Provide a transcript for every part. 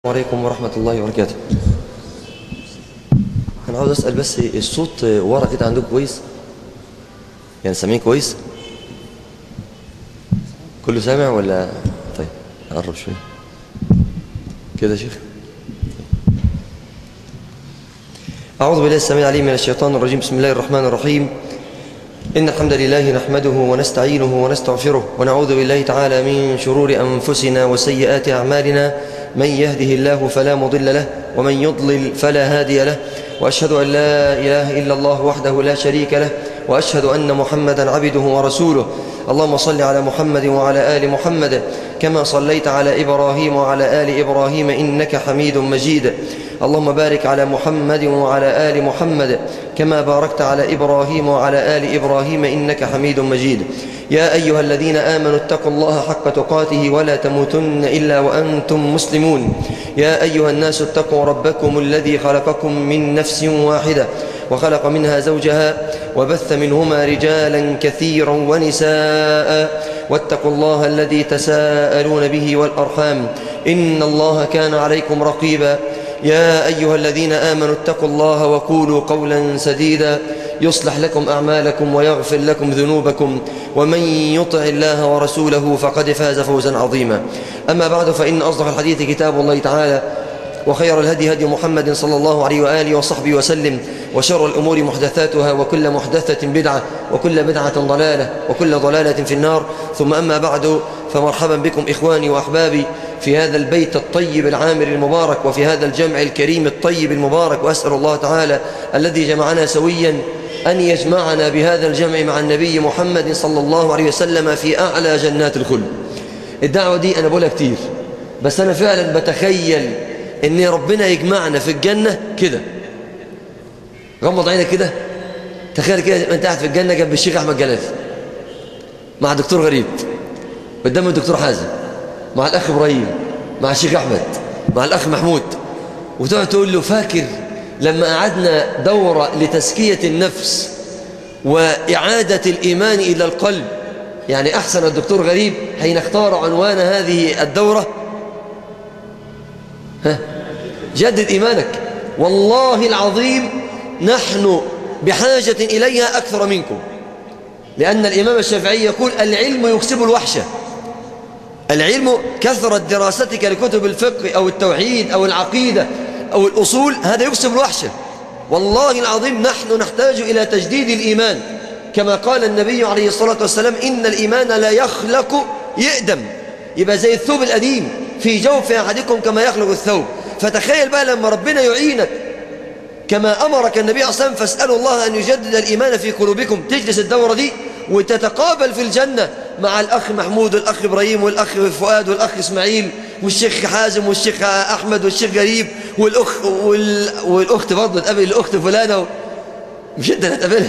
عليكم ورحمة الله وبركاته أنا عاوز أسأل بس الصوت ورا كده عندكم كويس يعني سامعين كويس كله سامع ولا طيب أقرب شوية كده يا شيخ أعوذ بالله السميع العليم من الشيطان الرجيم بسم الله الرحمن الرحيم إن الحمد لله نحمده ونستعينه ونستغفره ونعوذ بالله تعالى من شرور أنفسنا وسيئات أعمالنا من يهده الله فلا مضل له ومن يضلل فلا هادي له وأشهد أن لا إله إلا الله وحده لا شريك له وأشهد أن محمدا عبده ورسوله اللهم صل على محمد وعلى آل محمد كما صليت على إبراهيم وعلى آل إبراهيم إنك حميد مجيد اللهم بارك على محمد وعلى آل محمد كما باركت على إبراهيم وعلى آل إبراهيم إنك حميد مجيد يا أيها الذين آمنوا اتقوا الله حق تقاته ولا تموتن إلا وأنتم مسلمون يا أيها الناس اتقوا ربكم الذي خلقكم من نفس واحدة وخلق منها زوجها وبث منهما رجالا كثيرا ونساء واتقوا الله الذي تساءلون به والأرحام إن الله كان عليكم رقيبا يا أيها الذين آمنوا اتقوا الله وقولوا قولا سديدا يصلح لكم أعمالكم ويغفر لكم ذنوبكم ومن يطع الله ورسوله فقد فاز فوزا عظيما أما بعد فإن أصدق الحديث كتاب الله تعالى وخير الهدي هدي محمد صلى الله عليه وآله وصحبه وسلم وشر الأمور محدثاتها وكل محدثة بدعة وكل بدعة ضلالة وكل ضلالة في النار ثم أما بعد فمرحبا بكم إخواني وأحبابي في هذا البيت الطيب العامر المبارك وفي هذا الجمع الكريم الطيب المبارك وأسأل الله تعالى الذي جمعنا سويا أن يجمعنا بهذا الجمع مع النبي محمد صلى الله عليه وسلم في أعلى جنات الخلد الدعوة دي أنا بقولها كتير بس أنا فعلا بتخيل ان ربنا يجمعنا في الجنة كده غمض عينك كده تخيل كده انت قاعد في الجنة جنب الشيخ احمد جلال مع دكتور غريب قدام الدكتور حازم مع الاخ ابراهيم مع الشيخ احمد مع الاخ محمود وتقعد تقول له فاكر لما قعدنا دورة لتزكية النفس وإعادة الإيمان إلى القلب يعني أحسن الدكتور غريب حين اختار عنوان هذه الدورة ها جدد إيمانك والله العظيم نحن بحاجة إليها أكثر منكم لأن الإمام الشافعي يقول العلم يكسب الوحشة العلم كثرة دراستك لكتب الفقه أو التوحيد أو العقيدة أو الأصول هذا يكسب الوحشة والله العظيم نحن نحتاج إلى تجديد الإيمان كما قال النبي عليه الصلاة والسلام إن الإيمان لا يخلق يأدم يبقى زي الثوب القديم في جوف أحدكم كما يخلق الثوب فتخيل بقى لما ربنا يعينك كما أمرك النبي عليه الصلاة والسلام فاسألوا الله أن يجدد الإيمان في قلوبكم تجلس الدورة دي وتتقابل في الجنة مع الأخ محمود والأخ إبراهيم والأخ فؤاد والأخ إسماعيل والشيخ حازم والشيخ أحمد والشيخ غريب والأخ وال... والأخت برضه تقابل الأخت فلانة مش أنت اللي تقابلها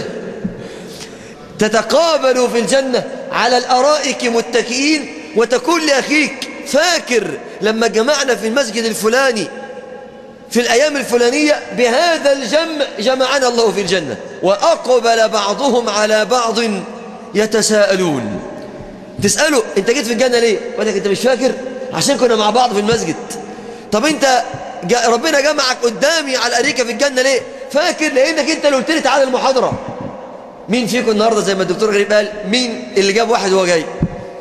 تتقابلوا في الجنة على الأرائك متكئين وتقول لأخيك فاكر لما جمعنا في المسجد الفلاني في الأيام الفلانية بهذا الجمع جمعنا الله في الجنة وأقبل بعضهم على بعض يتساءلون تسأله أنت جيت في الجنة ليه؟ وقال لك أنت مش فاكر؟ عشان كنا مع بعض في المسجد طب أنت ربنا جمعك قدامي على الأريكة في الجنة ليه؟ فاكر لأنك أنت اللي قلت لي تعالى المحاضرة مين فيكم النهاردة زي ما الدكتور غريب قال مين اللي جاب واحد وهو جاي؟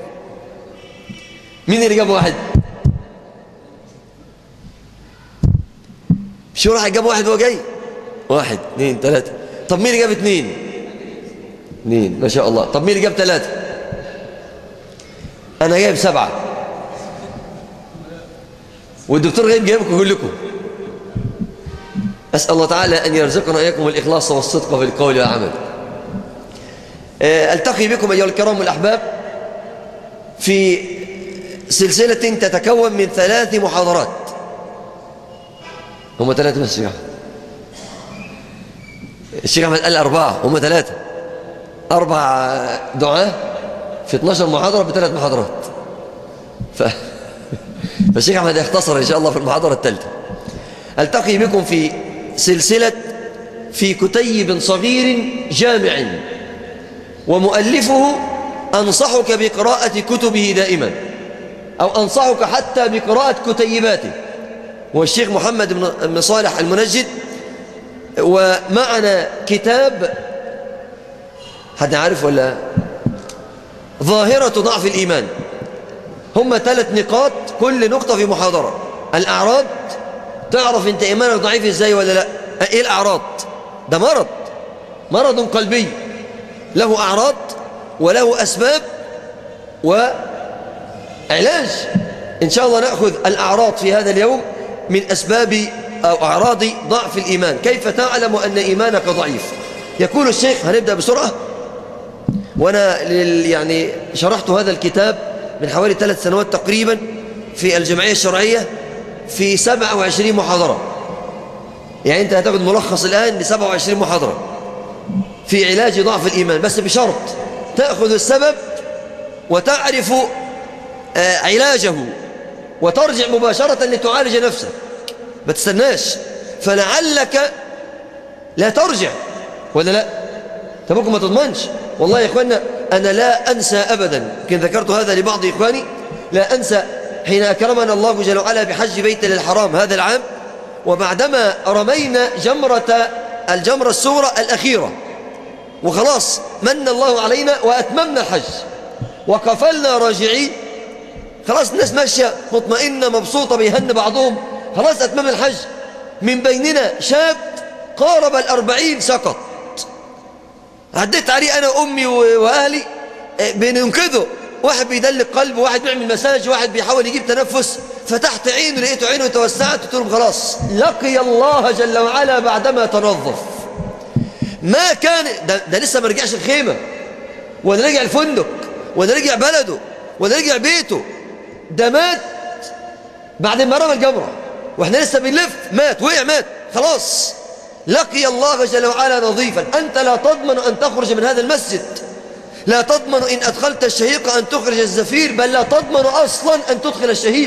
مين اللي جاب واحد مش راح جاب واحد وهو جاي واحد اثنين ثلاثة طب مين اللي جاب اثنين اثنين ما شاء الله طب مين اللي جاب ثلاثة انا جايب سبعة والدكتور غيب جايبكم كلكم أسأل الله تعالى أن يرزقنا إياكم الإخلاص والصدق في القول والعمل ألتقي بكم أيها الكرام والأحباب في سلسلة تتكون من ثلاث محاضرات هم ثلاثة بس يا الشيخ أحمد قال أربعة هم ثلاثة أربع دعاة في 12 محاضرة بثلاث محاضرات ف... فالشيخ أحمد يختصر إن شاء الله في المحاضرة الثالثة ألتقي بكم في سلسلة في كتيب صغير جامع ومؤلفه أنصحك بقراءة كتبه دائما أو أنصحك حتى بقراءة كتيباته والشيخ محمد بن صالح المنجد ومعنا كتاب حد عارف ولا ظاهرة ضعف الإيمان هم ثلاث نقاط كل نقطة في محاضرة الأعراض تعرف انت إيمانك ضعيف ازاي ولا لا ايه الأعراض ده مرض مرض قلبي له أعراض وله أسباب وعلاج إن شاء الله نأخذ الأعراض في هذا اليوم من أسباب أو أعراض ضعف الإيمان كيف تعلم أن إيمانك ضعيف يقول الشيخ هنبدأ بسرعة وأنا يعني شرحت هذا الكتاب من حوالي ثلاث سنوات تقريبا في الجمعية الشرعية في 27 محاضرة يعني أنت هتاخد ملخص الآن ل 27 محاضرة في علاج ضعف الإيمان بس بشرط تأخذ السبب وتعرف آه، علاجه وترجع مباشرة لتعالج نفسك ما تستناش فلعلك لا ترجع ولا لا انت ممكن ما تضمنش والله يا اخوانا انا لا انسى ابدا يمكن ذكرت هذا لبعض اخواني لا انسى حين اكرمنا الله جل وعلا بحج بيت الحرام هذا العام وبعدما رمينا جمرة الجمرة الصغرى الأخيرة وخلاص من الله علينا وأتممنا الحج وقفلنا راجعين خلاص الناس ماشية مطمئنة مبسوطة بيهن بعضهم خلاص أتمم الحج من بيننا شاب قارب الأربعين سقط عديت عليه أنا أمي وأهلي آه، بننقذه واحد بيدلك قلب واحد بيعمل مساج واحد بيحاول يجيب تنفس فتحت عينه لقيته عينه توسعت قلت لهم خلاص لقي الله جل وعلا بعدما تنظف ما كان ده, ده لسه ما رجعش الخيمة ولا رجع الفندق ولا رجع بلده ولا رجع بيته ده مات بعد ما رمى الجمرة واحنا لسه بنلف مات وقع مات خلاص لقي الله جل وعلا نظيفا أنت لا تضمن أن تخرج من هذا المسجد لا تضمن إن أدخلت الشهيق أن تخرج الزفير بل لا تضمن أصلا أن تدخل الشهيق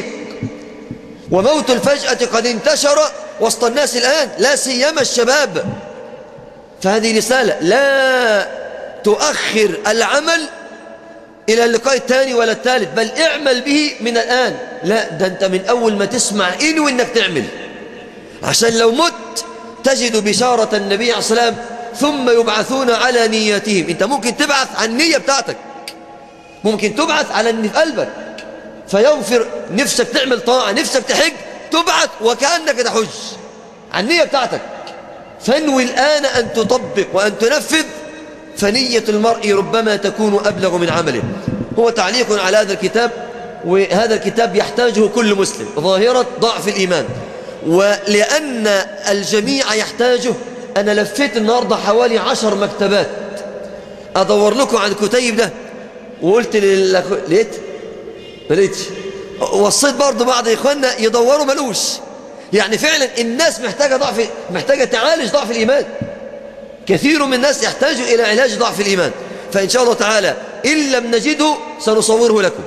وموت الفجأة قد انتشر وسط الناس الآن لا سيما الشباب فهذه رسالة لا تؤخر العمل إلى اللقاء الثاني ولا الثالث بل اعمل به من الآن لا ده أنت من أول ما تسمع إنو إنك تعمل عشان لو مت تجد بشارة النبي عليه الصلاة والسلام ثم يبعثون على نياتهم أنت ممكن تبعث عن النية بتاعتك ممكن تبعث على اللي في قلبك فينفر نفسك تعمل طاعة نفسك تحج تبعث وكأنك تحج عن النية بتاعتك فانوي الآن أن تطبق وأن تنفذ فنية المرء ربما تكون أبلغ من عمله هو تعليق على هذا الكتاب وهذا الكتاب يحتاجه كل مسلم ظاهرة ضعف الإيمان ولأن الجميع يحتاجه أنا لفيت النهاردة حوالي عشر مكتبات أدور لكم عن الكتيب ده وقلت للأخ... لقيت ما لقيتش وصيت برضه بعض إخواننا يدوروا ملوش يعني فعلا الناس محتاجة ضعف محتاجة تعالج ضعف الإيمان كثير من الناس يحتاج إلى علاج ضعف الإيمان فإن شاء الله تعالى إن لم نجده سنصوره لكم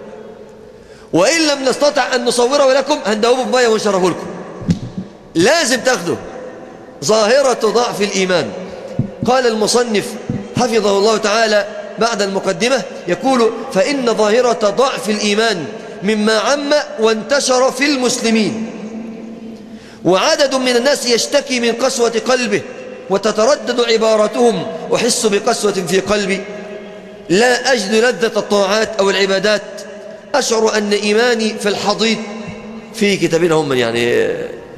وإن لم نستطع أن نصوره لكم هندوبه بمية ونشره لكم لازم تاخده ظاهرة ضعف الإيمان قال المصنف حفظه الله تعالى بعد المقدمة يقول فإن ظاهرة ضعف الإيمان مما عم وانتشر في المسلمين وعدد من الناس يشتكي من قسوة قلبه وتتردد عبارتهم أحس بقسوة في قلبي لا أجد لذة الطاعات أو العبادات أشعر أن إيماني في الحضيض في كتابين هم يعني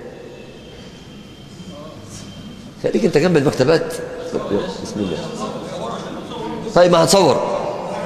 خليك أنت جنب المكتبات بسم الله طيب ما هنصور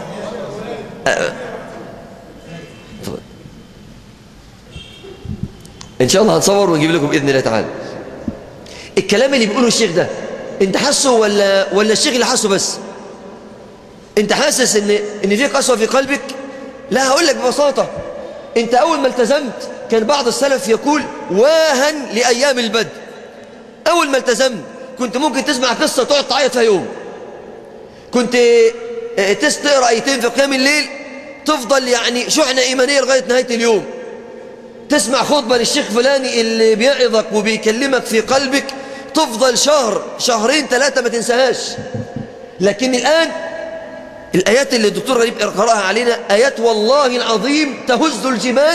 إن شاء الله هنصور ونجيب لكم بإذن الله تعالى الكلام اللي بيقوله الشيخ ده انت حاسه ولا ولا الشيخ اللي حاسه بس انت حاسس ان ان في قسوه في قلبك لا هقول لك ببساطه انت اول ما التزمت كان بعض السلف يقول واهن لايام البدء اول ما التزمت كنت ممكن تسمع قصه تقعد تعيط فيها يوم كنت آه، تقرا ايتين في قيام الليل تفضل يعني شحنه ايمانيه لغايه نهايه اليوم تسمع خطبه للشيخ فلاني اللي بيعظك وبيكلمك في قلبك تفضل شهر شهرين ثلاثة ما تنساهاش لكن الآن الآيات اللي الدكتور غريب قرأها علينا آيات والله العظيم تهز الجبال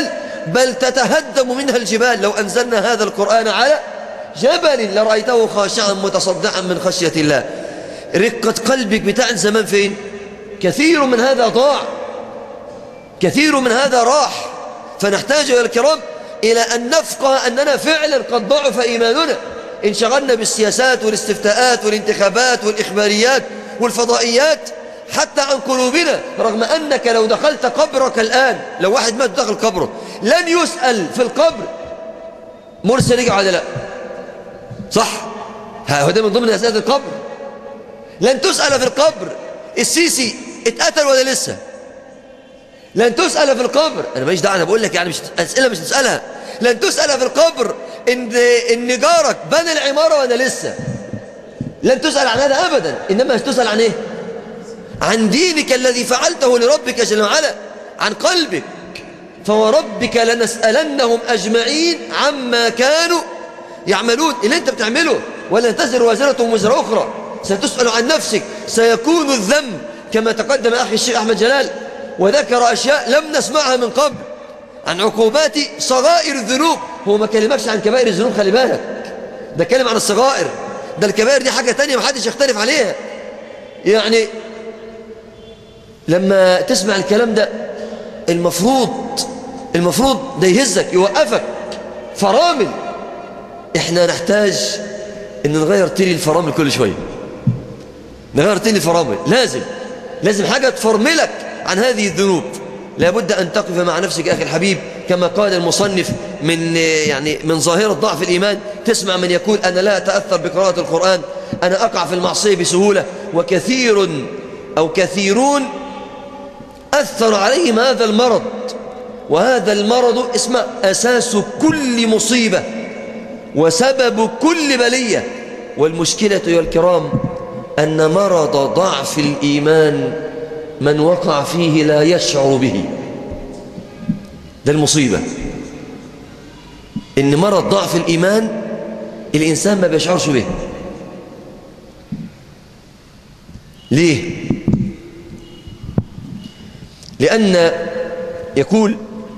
بل تتهدم منها الجبال لو أنزلنا هذا القرآن على جبل لرأيته خاشعا متصدعا من خشية الله رقة قلبك بتاع زمان فين كثير من هذا ضاع كثير من هذا راح فنحتاج يا الكرام إلى أن نفقه أننا فعلا قد ضعف إيماننا انشغلنا بالسياسات والاستفتاءات والانتخابات والإخباريات والفضائيات حتى عن قلوبنا رغم أنك لو دخلت قبرك الآن لو واحد مات دخل قبره لن يسأل في القبر مرسل رجع ولا لا صح هو ده من ضمن أسئلة القبر لن تسأل في القبر السيسي اتقتل ولا لسه لن تسأل في القبر أنا ماليش دعوة أنا بقول لك يعني مش أسئلة مش تسألها لن تسأل في القبر إن إن جارك بنى العمارة ولا لسه لن تسأل عن هذا أبدا إنما تسأل عن إيه عن دينك الذي فعلته لربك جل وعلا عن قلبك فوربك لنسألنهم أجمعين عما كانوا يعملون اللي أنت بتعمله ولا تزر وزرة وزر أخرى ستسأل عن نفسك سيكون الذنب كما تقدم أخي الشيخ أحمد جلال وذكر أشياء لم نسمعها من قبل عن عقوبات صغائر الذنوب هو ما كلمكش عن كبائر الذنوب خلي بالك ده كلم عن الصغائر ده الكبائر دي حاجة تانية محدش يختلف عليها يعني لما تسمع الكلام ده المفروض المفروض ده يهزك يوقفك فرامل احنا نحتاج ان نغير تيلي الفرامل كل شوية نغير تيلي الفرامل لازم لازم حاجة تفرملك عن هذه الذنوب لابد أن تقف مع نفسك أخي الحبيب كما قال المصنف من يعني من ظاهرة ضعف الإيمان تسمع من يقول أنا لا أتأثر بقراءة القرآن أنا أقع في المعصية بسهولة وكثير أو كثيرون أثر عليهم هذا المرض وهذا المرض اسمه أساس كل مصيبة وسبب كل بلية والمشكلة يا الكرام أن مرض ضعف الإيمان من وقع فيه لا يشعر به ده المصيبة إن مرض ضعف الإيمان الإنسان ما بيشعرش به ليه لأن يقول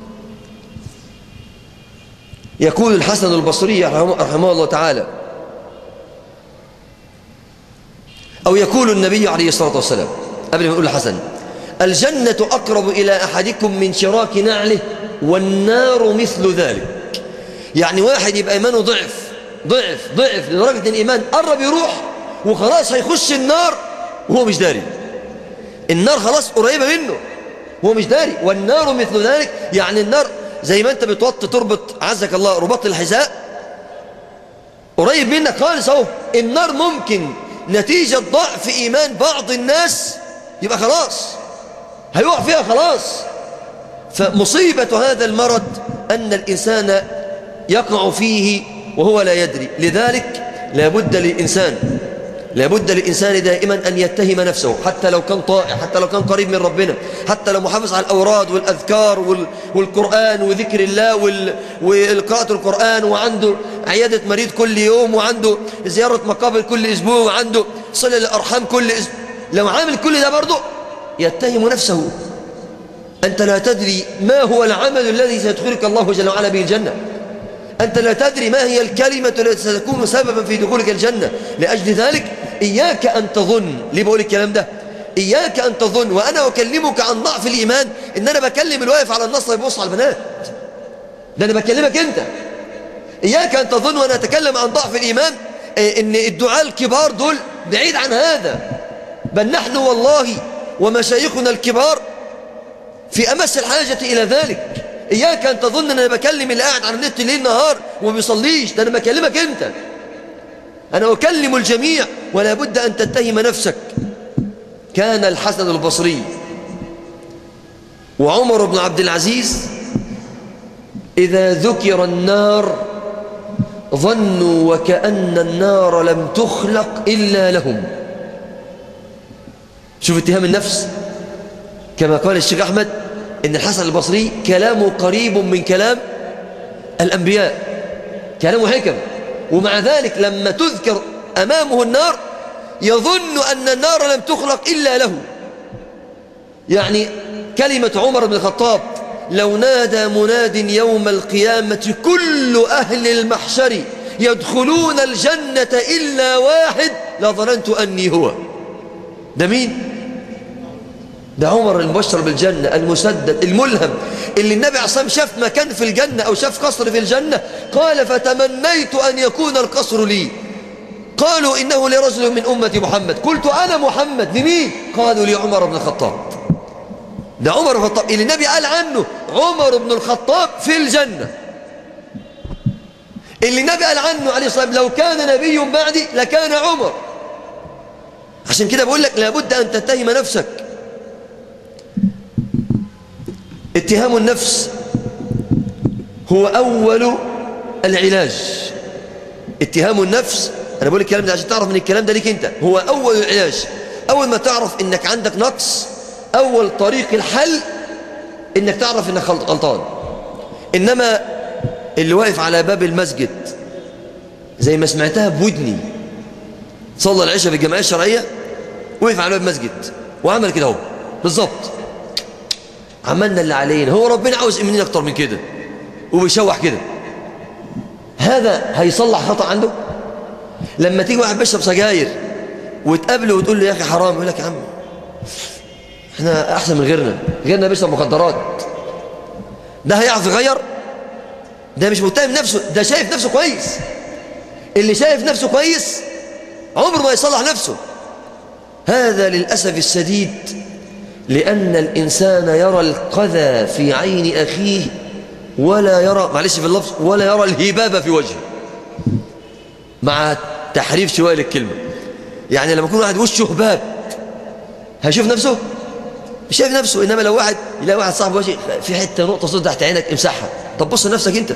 يقول الحسن البصري رحمه الله تعالى أو يقول النبي عليه الصلاة والسلام قبل ما يقول الحسن الجنة أقرب إلى أحدكم من شراك نعله والنار مثل ذلك يعني واحد يبقى إيمانه ضعف ضعف ضعف لدرجة أن الإيمان قرب يروح وخلاص هيخش النار وهو مش داري النار خلاص قريبة منه هو مش داري والنار مثل ذلك يعني النار زي ما انت بتوطي تربط عزك الله رباط الحذاء قريب منك خالص اهو النار ممكن نتيجة ضعف إيمان بعض الناس يبقى خلاص هيقع فيها خلاص فمصيبة هذا المرض أن الإنسان يقع فيه وهو لا يدري لذلك لابد للإنسان لابد للإنسان دائما أن يتهم نفسه حتى لو كان طائع حتى لو كان قريب من ربنا حتى لو محافظ على الأوراد والأذكار وال... والقرآن وذكر الله وال... وقراءة القرآن وعنده عيادة مريض كل يوم وعنده زيارة مقابر كل أسبوع وعنده صلة الأرحام كل أسبوع لو عامل كل ده برضه يتهم نفسه أنت لا تدري ما هو العمل الذي سيدخلك الله جل وعلا به الجنة أنت لا تدري ما هي الكلمة التي ستكون سببا في دخولك الجنة لأجل ذلك إياك أن تظن ليه بقول الكلام ده إياك أن تظن وأنا أكلمك عن ضعف الإيمان إن أنا بكلم الواقف على النصر يبص على البنات ده أنا بكلمك أنت إياك أن تظن وأنا أتكلم عن ضعف الإيمان إن الدعاء الكبار دول بعيد عن هذا بل نحن والله ومشايخنا الكبار في أمس الحاجة إلى ذلك إياك أن تظن أن أنا بكلم اللي قاعد على النت ليل نهار وما بيصليش ده أنا بكلمك أنت أنا أكلم الجميع ولا بد أن تتهم نفسك كان الحسن البصري وعمر بن عبد العزيز إذا ذكر النار ظنوا وكأن النار لم تخلق إلا لهم شوف اتهام النفس كما قال الشيخ أحمد إن الحسن البصري كلامه قريب من كلام الأنبياء كلامه حكم ومع ذلك لما تذكر أمامه النار يظن أن النار لم تخلق إلا له يعني كلمة عمر بن الخطاب لو نادى مناد يوم القيامة كل أهل المحشر يدخلون الجنة إلا واحد لظننت أني هو ده مين؟ ده عمر المبشر بالجنة المسدد الملهم اللي النبي عليه الصلاة والسلام شاف مكان في الجنة أو شاف قصر في الجنة قال فتمنيت أن يكون القصر لي قالوا إنه لرجل من أمة محمد قلت أنا محمد لمين قالوا لعمر بن الخطاب ده عمر بن الخطاب اللي النبي قال عنه عمر بن الخطاب في الجنة اللي النبي قال عنه عليه الصلاة والسلام لو كان نبي بعدي لكان عمر عشان كده بقول لك لابد أن تتهم نفسك اتهام النفس هو أول العلاج اتهام النفس أنا بقول الكلام ده عشان تعرف ان الكلام ده ليك أنت هو أول العلاج أول ما تعرف إنك عندك نقص أول طريق الحل إنك تعرف إنك غلطان إنما اللي واقف على باب المسجد زي ما سمعتها بودني صلى العشاء في الجمعية الشرعية وقف على باب المسجد وعمل كده اهو بالظبط عملنا اللي علينا هو ربنا عاوز منين اكتر من كده وبيشوح كده هذا هيصلح خطأ عنده لما تيجي واحد بيشرب سجاير وتقابله وتقول له يا اخي حرام يقول لك يا عم احنا احسن من غيرنا غيرنا بيشرب مخدرات ده هيعرف يغير ده مش متهم نفسه ده شايف نفسه كويس اللي شايف نفسه كويس عمره ما يصلح نفسه هذا للأسف الشديد لأن الإنسان يرى القذى في عين أخيه ولا يرى معلش في اللفظ ولا يرى الهباب في وجهه مع تحريف شوية للكلمة يعني لما يكون واحد وشه هباب هيشوف نفسه مش شايف نفسه إنما لو واحد يلاقي واحد صاحبه وجه في حتة نقطة صوت تحت عينك امسحها طب بص لنفسك أنت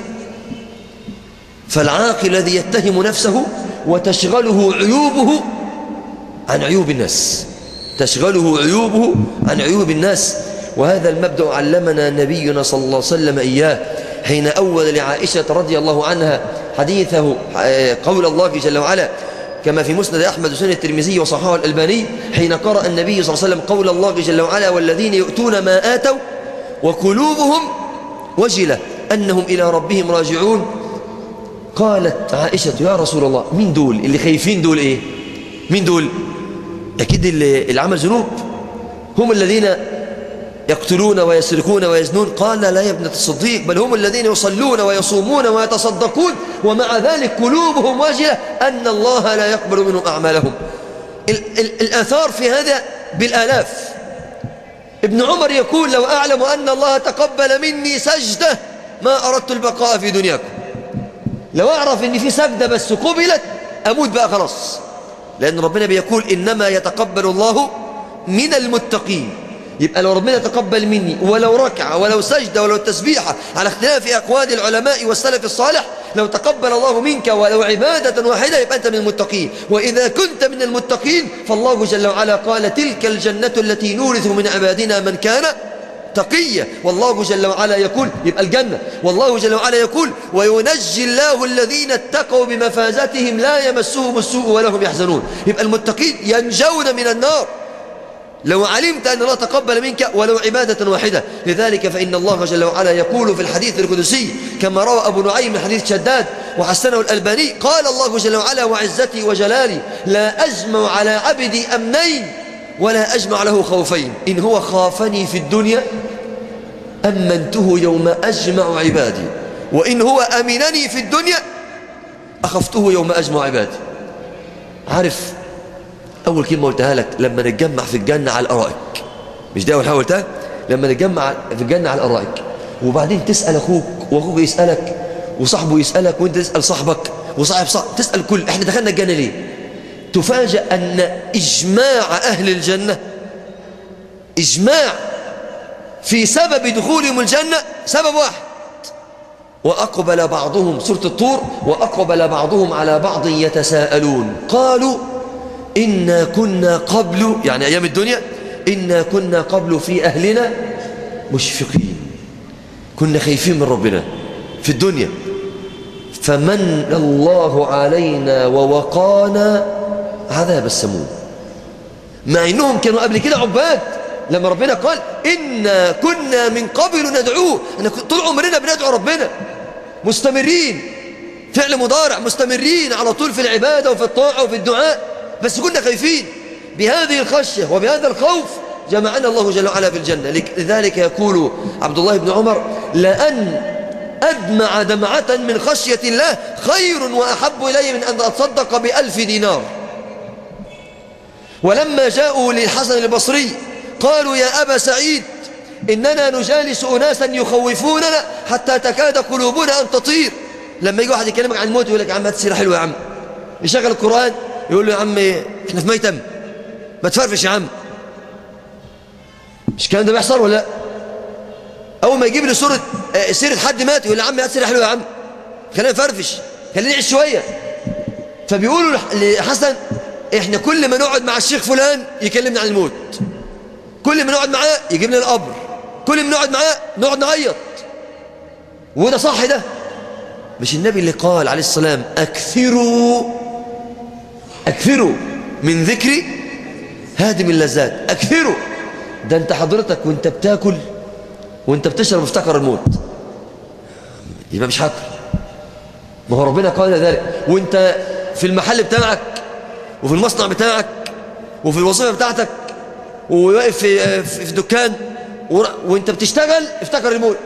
فالعاقل الذي يتهم نفسه وتشغله عيوبه عن عيوب الناس تشغله عيوبه عن عيوب الناس وهذا المبدأ علمنا نبينا صلى الله عليه وسلم إياه حين أول لعائشة رضي الله عنها حديثه قول الله جل وعلا كما في مسند أحمد وسنة الترمذي وصححه الألباني حين قرأ النبي صلى الله عليه وسلم قول الله جل وعلا والذين يؤتون ما آتوا وقلوبهم وجلة أنهم إلى ربهم راجعون قالت عائشة يا رسول الله مين دول اللي خايفين دول إيه مين دول أكيد اللي عمل ذنوب هم الذين يقتلون ويسرقون ويزنون قال لا يا ابنة الصديق بل هم الذين يصلون ويصومون ويتصدقون ومع ذلك قلوبهم واجلة أن الله لا يقبل منهم أعمالهم ال ال الآثار في هذا بالآلاف ابن عمر يقول لو أعلم أن الله تقبل مني سجدة ما أردت البقاء في دنياكم لو أعرف أن في سجدة بس قبلت أموت بقى خلاص لأن ربنا بيقول إنما يتقبل الله من المتقين يبقى لو ربنا تقبل مني ولو ركعة ولو سجدة ولو تسبيحة على اختلاف أقوال العلماء والسلف الصالح لو تقبل الله منك ولو عبادة واحدة يبقى أنت من المتقين وإذا كنت من المتقين فالله جل وعلا قال تلك الجنة التي نورث من عبادنا من كان تقية والله جل وعلا يقول يبقى الجنة والله جل وعلا يقول وينجي الله الذين اتقوا بمفازتهم لا يمسهم السوء ولا هم يحزنون يبقى المتقين ينجون من النار لو علمت أن الله تقبل منك ولو عبادة واحدة لذلك فإن الله جل وعلا يقول في الحديث القدسي كما روى أبو نعيم من حديث شداد وحسنه الألباني قال الله جل وعلا وعزتي وجلالي لا أجمع على عبدي أمنين ولا أجمع له خوفين إن هو خافني في الدنيا أمنته يوم أجمع عبادي وإن هو أمنني في الدنيا أخفته يوم أجمع عبادي عارف أول كلمة قلتها لك لما نتجمع في الجنة على الأرائك مش ده أول حاجة قلتها لما نتجمع في الجنة على الأرائك وبعدين تسأل أخوك وأخوك يسألك وصاحبه يسألك وأنت تسأل صاحبك وصاحب صاحب تسأل كل إحنا دخلنا الجنة ليه تفاجأ أن إجماع أهل الجنة إجماع في سبب دخولهم الجنة سبب واحد وأقبل بعضهم سورة الطور وأقبل بعضهم على بعض يتساءلون قالوا إنا كنا قبل يعني أيام الدنيا إنا كنا قبل في أهلنا مشفقين كنا خايفين من ربنا في الدنيا فمن الله علينا ووقانا عذاب السموم مع إنهم كانوا قبل كده عباد لما ربنا قال إنا كنا من قبل ندعوه احنا طول عمرنا بندعو ربنا مستمرين فعل مضارع مستمرين على طول في العبادة وفي الطاعة وفي الدعاء بس كنا خايفين بهذه الخشية وبهذا الخوف جمعنا الله جل وعلا في الجنة لذلك يقول عبد الله بن عمر لأن أدمع دمعة من خشية الله خير وأحب إلي من أن أتصدق بألف دينار ولما جاءوا للحسن البصري قالوا يا أبا سعيد إننا نجالس أناسا يخوفوننا حتى تكاد قلوبنا أن تطير لما يجي واحد يكلمك عن الموت يقول لك يا عم هات سيرة حلوة يا عم يشغل القرآن يقول له يا عم احنا في ميتم ما تفرفش يا عم مش الكلام ده بيحصل ولا لا اول ما يجيب لي صوره سيره حد مات يقول لي يا عم هات سيره حلوه يا عم خلينا نفرفش خلينا نعيش شويه فبيقولوا لحسن احنا كل ما نقعد مع الشيخ فلان يكلمنا عن الموت كل ما نقعد معاه يجيب لنا القبر كل ما نقعد معاه نقعد نعيط وده صح ده مش النبي اللي قال عليه السلام اكثروا اكثروا من ذكر هادم اللذات اكثروا ده انت حضرتك وانت بتاكل وانت بتشرب افتكر الموت يبقى مش حاكل ما هو ربنا قال ذلك وانت في المحل بتاعك وفي المصنع بتاعك وفي الوظيفة بتاعتك وواقف في, في دكان وانت بتشتغل افتكر الموت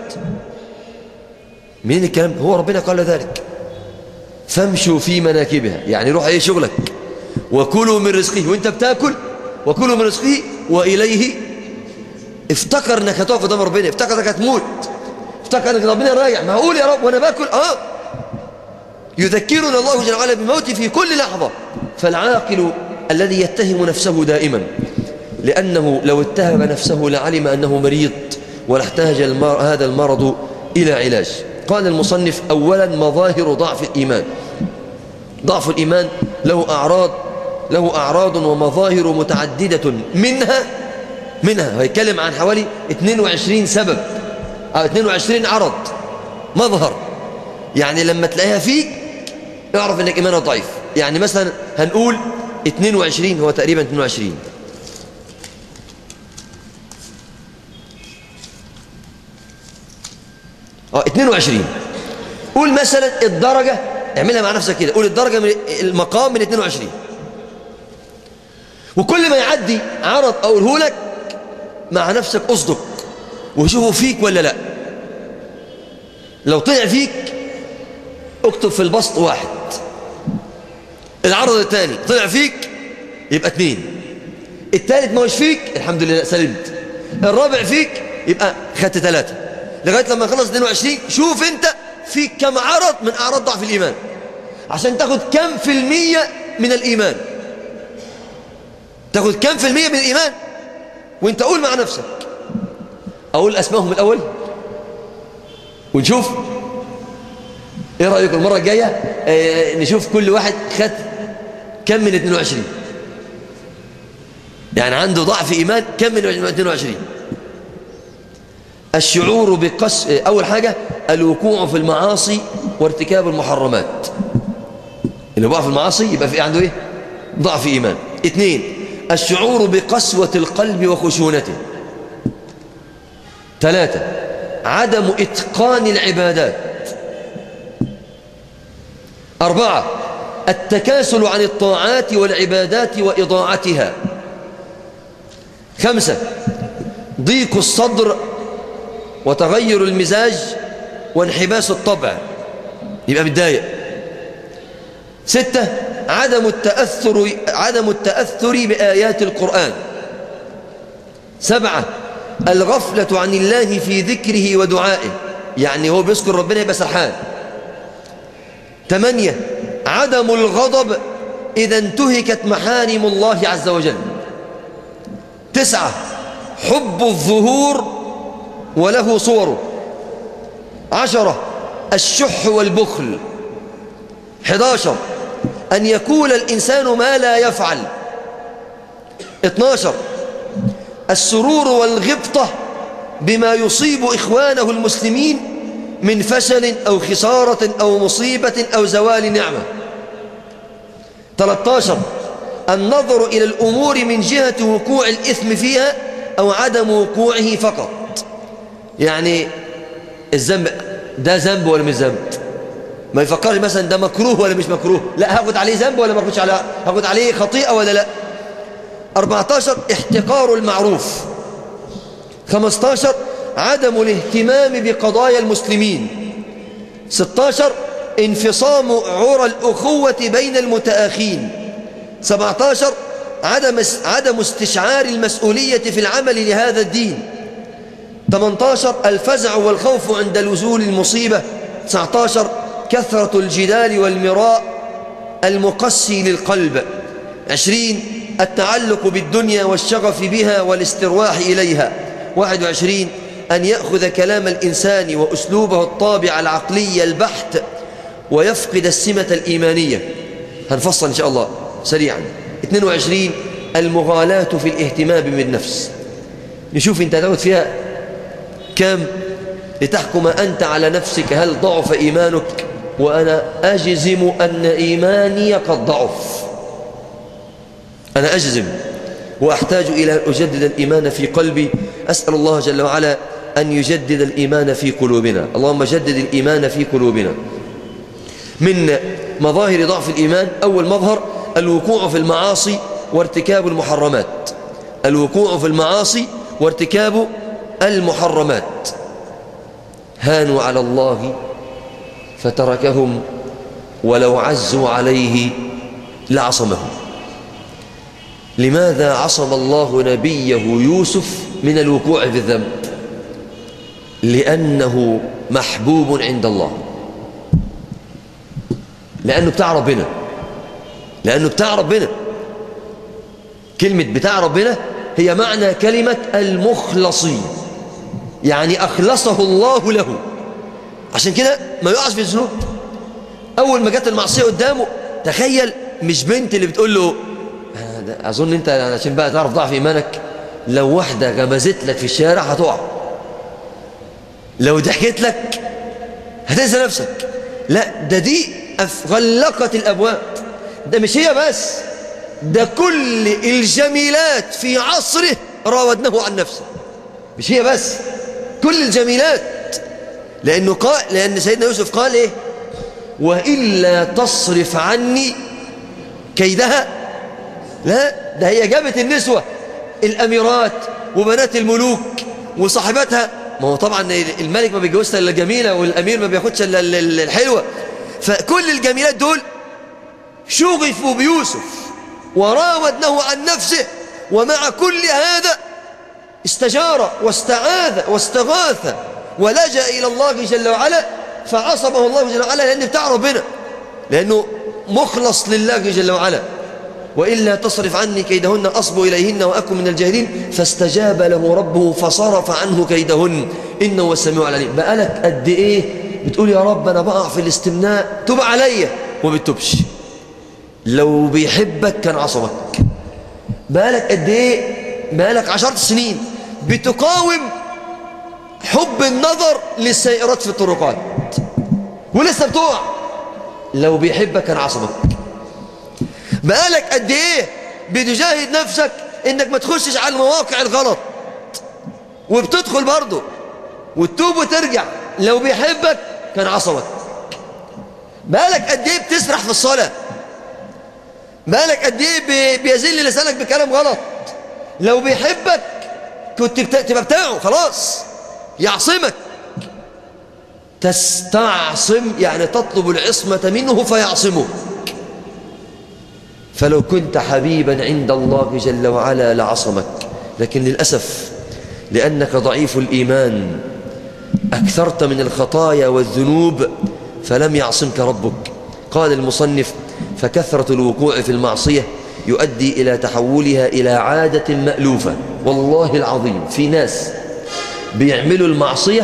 مين الكلام هو ربنا قال ذلك فامشوا في مناكبها يعني روح ايه شغلك وكلوا من رزقه وانت بتاكل وكلوا من رزقه وإليه افتكر انك هتقف قدام ربنا افتكر انك هتموت افتكر انك ربنا راجع معقول يا رب وانا باكل اه يذكرنا الله جل وعلا بموته في كل لحظة فالعاقل الذي يتهم نفسه دائما لأنه لو اتهم نفسه لعلم أنه مريض ولاحتاج المر... هذا المرض إلى علاج قال المصنف أولا مظاهر ضعف الإيمان ضعف الإيمان له أعراض له أعراض ومظاهر متعددة منها منها هيتكلم عن حوالي 22 سبب أو 22 عرض مظهر يعني لما تلاقيها فيك اعرف انك ايمانك ضعيف يعني مثلا هنقول 22 هو تقريبا 22 اه 22 قول مثلا الدرجة اعملها مع نفسك كده قول الدرجة من المقام من 22 وكل ما يعدي عرض اقوله لك مع نفسك اصدق وشوفه فيك ولا لا لو طلع فيك اكتب في البسط واحد العرض الثاني طلع فيك يبقى اثنين الثالث ما هوش فيك الحمد لله سلمت الرابع فيك يبقى خدت ثلاثة لغاية لما نخلص 22 شوف انت فيك كم عرض من أعراض ضعف الإيمان عشان تاخد كم في المية من الإيمان تاخد كم في المية من الإيمان وانت قول مع نفسك أقول أسمائهم الأول ونشوف ايه رأيكم المرة الجاية اه نشوف كل واحد خد كم من 22 يعني عنده ضعف إيمان كم من 22 الشعور بقص أول حاجة الوقوع في المعاصي وارتكاب المحرمات اللي وقع في المعاصي يبقى في عنده ايه ضعف إيمان اثنين الشعور بقسوة القلب وخشونته ثلاثة عدم إتقان العبادات أربعة التكاسل عن الطاعات والعبادات وإضاعتها خمسة ضيق الصدر وتغير المزاج وانحباس الطبع يبقى متضايق ستة عدم التأثر عدم التأثر بآيات القرآن سبعة الغفلة عن الله في ذكره ودعائه يعني هو بيذكر ربنا يبقى سرحان ثمانية عدم الغضب إذا انتهكت محارم الله عز وجل تسعة حب الظهور وله صوره عشرة الشح والبخل حداشر أن يقول الإنسان ما لا يفعل اتناشر السرور والغبطة بما يصيب إخوانه المسلمين من فشل أو خسارة أو مصيبة أو زوال نعمة 13 النظر إلى الأمور من جهة وقوع الإثم فيها أو عدم وقوعه فقط يعني الذنب ده ذنب ولا مش ذنب ما يفكرش مثلا ده مكروه ولا مش مكروه لا هاخد عليه ذنب ولا ما اخدش عليه هاخد عليه خطيئة ولا لا 14 احتقار المعروف 15 عدم الاهتمام بقضايا المسلمين 16 انفصام عرى الأخوة بين المتآخين 17 عدم عدم استشعار المسؤولية في العمل لهذا الدين 18 الفزع والخوف عند نزول المصيبة 19 كثرة الجدال والمراء المقسي للقلب 20 التعلق بالدنيا والشغف بها والاسترواح إليها 21 أن يأخذ كلام الإنسان وأسلوبه الطابع العقلي البحت ويفقد السمة الإيمانية هنفصل إن شاء الله سريعا 22 المغالاة في الاهتمام بالنفس نشوف انت هتاخد فيها كم لتحكم أنت على نفسك هل ضعف إيمانك وأنا أجزم أن إيماني قد ضعف أنا أجزم وأحتاج إلى أن أجدد الإيمان في قلبي أسأل الله جل وعلا أن يجدد الإيمان في قلوبنا اللهم جدد الإيمان في قلوبنا من مظاهر ضعف الإيمان أول مظهر الوقوع في المعاصي وارتكاب المحرمات الوقوع في المعاصي وارتكاب المحرمات هانوا على الله فتركهم ولو عزوا عليه لعصمهم لماذا عصم الله نبيه يوسف من الوقوع في الذنب لأنه محبوب عند الله لأنه بتاع ربنا لأنه بتاع ربنا كلمة بتاع ربنا هي معنى كلمة المخلصين يعني أخلصه الله له عشان كده ما يقعش في الذنوب أول ما جت المعصية قدامه تخيل مش بنت اللي بتقول له أظن أنت عشان بقى تعرف ضعف إيمانك لو واحدة غمزت لك في الشارع هتقع لو ضحكت لك هتنسى نفسك لا ده دي غلقت الأبواب ده مش هي بس ده كل الجميلات في عصره راودناه عن نفسه مش هي بس كل الجميلات لأنه قال لأن سيدنا يوسف قال إيه وإلا تصرف عني كيدها لا ده هي جابت النسوة الأميرات وبنات الملوك وصاحباتها ما هو طبعا الملك ما بيتجوزش الا الجميلة والأمير ما بياخدش الا الحلوة فكل الجميلات دول شغفوا بيوسف وراودنه عن نفسه ومع كل هذا استجار واستعاذ واستغاث ولجأ إلى الله جل وعلا فعصمه الله جل وعلا لأنه بتاع ربنا لأنه مخلص لله جل وعلا وإلا تصرف عني كيدهن أصب إليهن وأكن من الجاهلين فاستجاب له ربه فصرف عنه كيدهن إنه هو السميع العليم بقالك قد إيه بتقول يا رب أنا بقع في الاستمناء تب عليا وما بتتوبش لو بيحبك كان عصمك بقالك قد إيه بقالك عشرة سنين بتقاوم حب النظر للسيارات في الطرقات ولسه بتقع لو بيحبك كان عصمك بقالك قد ايه بتجاهد نفسك انك ما تخشش على المواقع الغلط وبتدخل برضه وتتوب وترجع لو بيحبك كان عصمك بقالك قد ايه بتسرح في الصلاة بقالك قد ايه بيزل لسانك بكلام غلط لو بيحبك كنت تبقى بتاعه خلاص يعصمك تستعصم يعني تطلب العصمة منه فيعصمك فلو كنت حبيبا عند الله جل وعلا لعصمك لكن للأسف لأنك ضعيف الإيمان أكثرت من الخطايا والذنوب فلم يعصمك ربك قال المصنف فكثرة الوقوع في المعصية يؤدي إلى تحولها إلى عادة مألوفة والله العظيم في ناس بيعملوا المعصية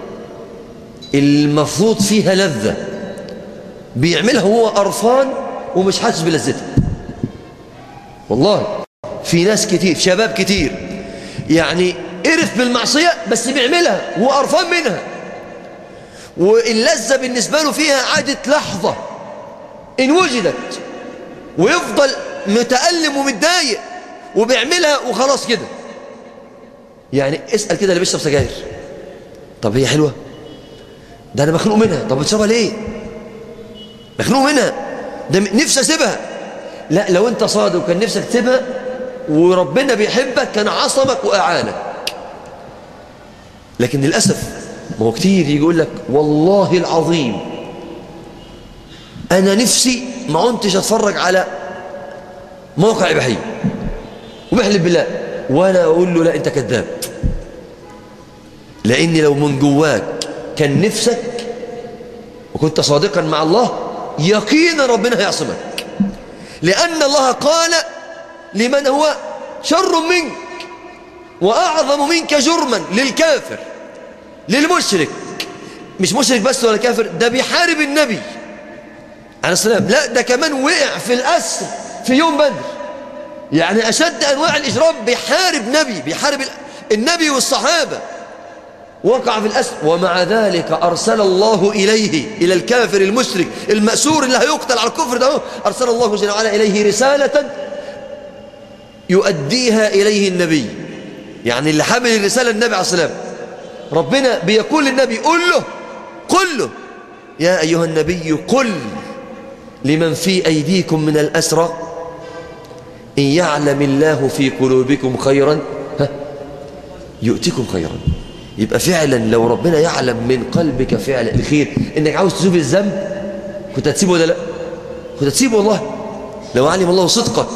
المفروض فيها لذة بيعملها هو قرفان ومش حاسس بلذتها والله في ناس كتير شباب كتير يعني قرف بالمعصية بس بيعملها وهو قرفان منها واللذة بالنسبة له فيها عادة لحظة إن وجدت ويفضل متألم ومتضايق وبيعملها وخلاص كده يعني اسأل كده اللي بيشرب سجاير طب هي حلوة ده أنا مخنوق منها طب بتشربها ليه مخنوق منها ده نفسي أسيبها لا لو أنت صادق وكان نفسك تسيبها وربنا بيحبك كان عصمك وأعانك لكن للأسف ما هو كتير يقول لك والله العظيم أنا نفسي ما عنتش أتفرج على موقع إباحي وبحلف بالله وأنا أقول له لا أنت كذاب لأن لو من جواك كان نفسك وكنت صادقا مع الله يقينا ربنا هيعصمك لأن الله قال لمن هو شر منك وأعظم منك جرما للكافر للمشرك مش مشرك بس ولا كافر ده بيحارب النبي عليه السلام لا ده كمان وقع في الأسر في يوم بدر يعني أشد أنواع الإجرام بيحارب نبي بيحارب النبي والصحابة وقع في الأسر ومع ذلك أرسل الله إليه إلى الكافر المشرك المأسور اللي هيقتل على الكفر ده أرسل الله جل وعلا إليه رسالة يؤديها إليه النبي يعني اللي حمل الرسالة النبي عليه السلام ربنا بيقول للنبي قل له قل له يا أيها النبي قل لمن في أيديكم من الأسرى إن يعلم الله في قلوبكم خيرا ها يؤتكم خيرا يبقى فعلا لو ربنا يعلم من قلبك فعل الخير انك عاوز تشوف الذنب كنت هتسيبه ولا لا كنت هتسيبه والله لو علم الله صدقك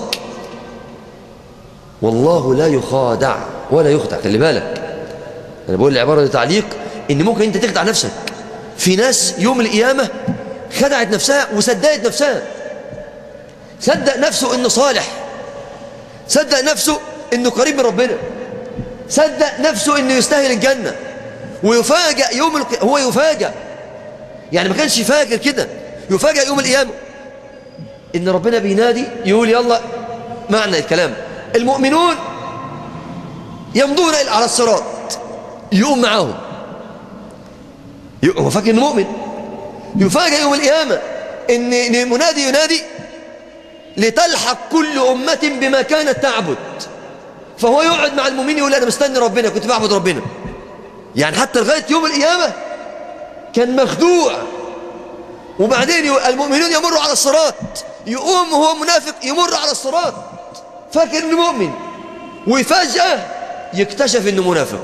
والله لا يخادع ولا يخدع خلي بالك انا بقول العباره دي تعليق ان ممكن انت تخدع نفسك في ناس يوم القيامه خدعت نفسها وصدقت نفسها صدق نفسه انه صالح صدق نفسه انه قريب من ربنا صدق نفسه انه يستاهل الجنة ويفاجأ يوم الق... هو يفاجأ يعني ما كانش فاكر كده يفاجأ يوم القيامة ان ربنا بينادي يقول يلا معنى الكلام المؤمنون يمضون على الصراط يقوم معاهم هو فاكر انه مؤمن يفاجأ يوم القيامة ان منادي ينادي لتلحق كل أمة بما كانت تعبد فهو يقعد مع المؤمنين يقول أنا مستني ربنا كنت بعبد ربنا يعني حتى لغاية يوم القيامة كان مخدوع وبعدين المؤمنون يمروا على الصراط يقوم وهو منافق يمر على الصراط فاكر انه مؤمن وفجأة يكتشف انه منافق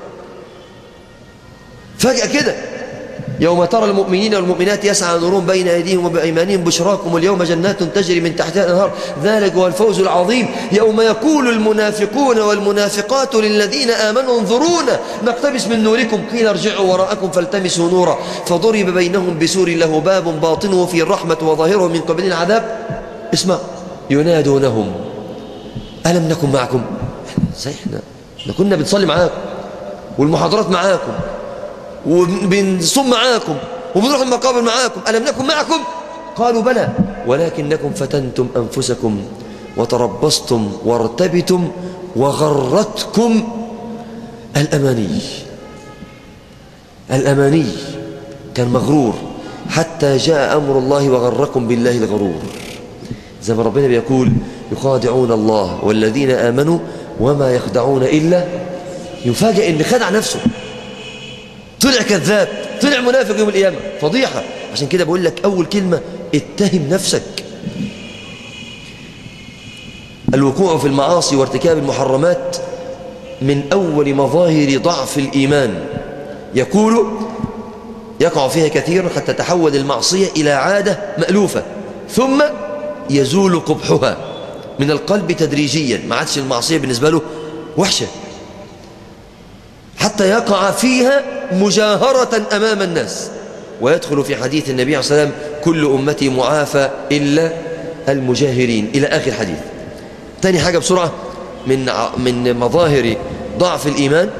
فجأة كده يوم ترى المؤمنين والمؤمنات يسعى نورهم بين أيديهم وبأيمانهم بشراكم اليوم جنات تجري من تحتها الأنهار ذلك هو الفوز العظيم يوم يقول المنافقون والمنافقات للذين آمنوا انظرونا نقتبس من نوركم قيل ارجعوا وراءكم فالتمسوا نورا فضرب بينهم بسور له باب باطنه فيه الرحمة وظاهره من قبل العذاب اسمع ينادونهم ألم نكن معكم زي احنا كنا بنصلي معاكم والمحاضرات معاكم وبنصوم معاكم وبنروح المقابر معاكم ألم نكن معكم قالوا بلى ولكنكم فتنتم أنفسكم وتربصتم وارتبتم وغرتكم الأماني الأماني كان مغرور حتى جاء أمر الله وغركم بالله الغرور زي ما ربنا بيقول يخادعون الله والذين آمنوا وما يخدعون إلا يفاجئ إن خدع نفسه طلع كذاب طلع منافق يوم القيامة فضيحة عشان كده بقول لك أول كلمة اتهم نفسك الوقوع في المعاصي وارتكاب المحرمات من أول مظاهر ضعف الإيمان يقول يقع فيها كثيرا حتى تحول المعصية إلى عادة مألوفة ثم يزول قبحها من القلب تدريجيا ما عادش المعصية بالنسبة له وحشة حتى يقع فيها مجاهرة أمام الناس ويدخل في حديث النبي عليه الصلاة والسلام كل أمتي معافى إلا المجاهرين إلى آخر حديث تاني حاجة بسرعة من من مظاهر ضعف الإيمان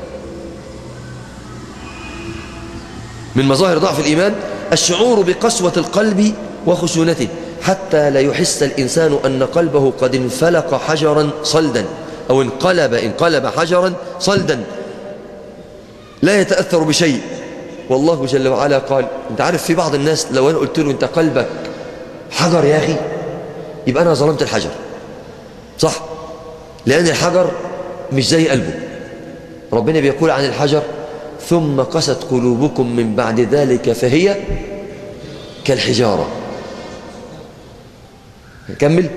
من مظاهر ضعف الإيمان الشعور بقسوة القلب وخشونته حتى لا يحس الإنسان أن قلبه قد انفلق حجرا صلدا أو انقلب انقلب حجرا صلدا لا يتأثر بشيء والله جل وعلا قال انت عارف في بعض الناس لو انا قلت له انت قلبك حجر يا اخي يبقى انا ظلمت الحجر صح لان الحجر مش زي قلبه ربنا بيقول عن الحجر ثم قست قلوبكم من بعد ذلك فهي كالحجارة نكمل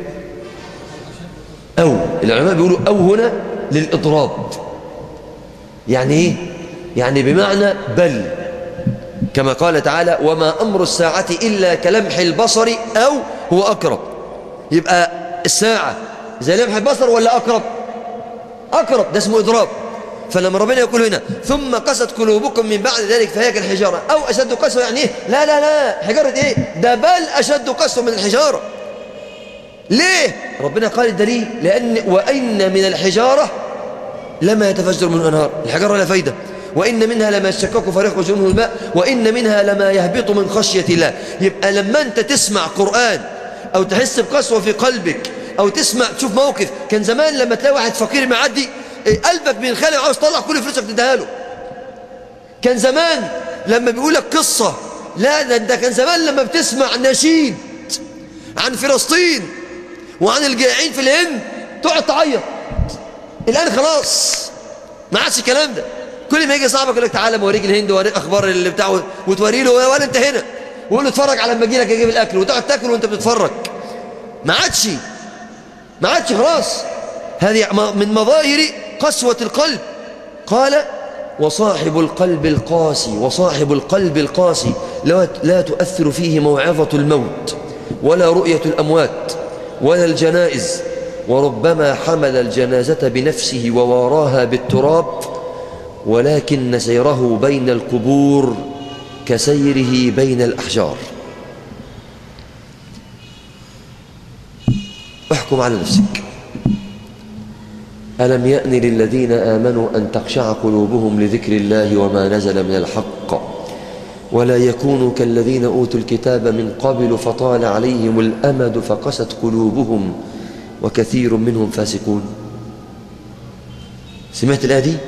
أو العلماء بيقولوا أو هنا للإضراب يعني إيه؟ يعني بمعنى بل كما قال تعالى وما أمر الساعة إلا كلمح البصر أو هو أقرب يبقى الساعة زي لمح البصر ولا أقرب أقرب ده اسمه إضراب فلما ربنا يقول هنا ثم قست قلوبكم من بعد ذلك فهي كالحجارة أو أشد قسوة يعني إيه لا لا لا حجارة إيه ده بل أشد قسوة من الحجارة ليه ربنا قال الدليل لأن وإن من الحجارة لما يتفجر منه الأنهار الحجارة لا فايدة وإن منها لما يشكك فريق منه الماء وإن منها لما يهبط من خشية الله يبقى لما أنت تسمع قرآن أو تحس بقسوة في قلبك أو تسمع تشوف موقف كان زمان لما تلاقي واحد فقير معدي قلبك بينخلع عاوز تطلع كل فلوسك تديها له كان زمان لما بيقول لك قصة لا ده انت كان زمان لما بتسمع نشيد عن فلسطين وعن الجائعين في الهند تقعد تعيط الآن خلاص ما عادش الكلام ده كل ما يجي صاحبك يقول لك تعالى بوريك الهند ووريك اخبار اللي بتاعه وتوري له ولا انت هنا ويقول له اتفرج على لما اجي لك اجيب الاكل وتقعد تاكل وانت بتتفرج ما عادش ما عادش خلاص هذه من مظاهر قسوة القلب قال وصاحب القلب القاسي وصاحب القلب القاسي لا, لا تؤثر فيه موعظة الموت ولا رؤية الأموات ولا الجنائز وربما حمل الجنازة بنفسه وواراها بالتراب ولكن سيره بين القبور كسيره بين الأحجار احكم على نفسك ألم يأن للذين آمنوا أن تخشع قلوبهم لذكر الله وما نزل من الحق ولا يكونوا كالذين أوتوا الكتاب من قبل فطال عليهم الأمد فقست قلوبهم وكثير منهم فاسقون سمعت الآية دي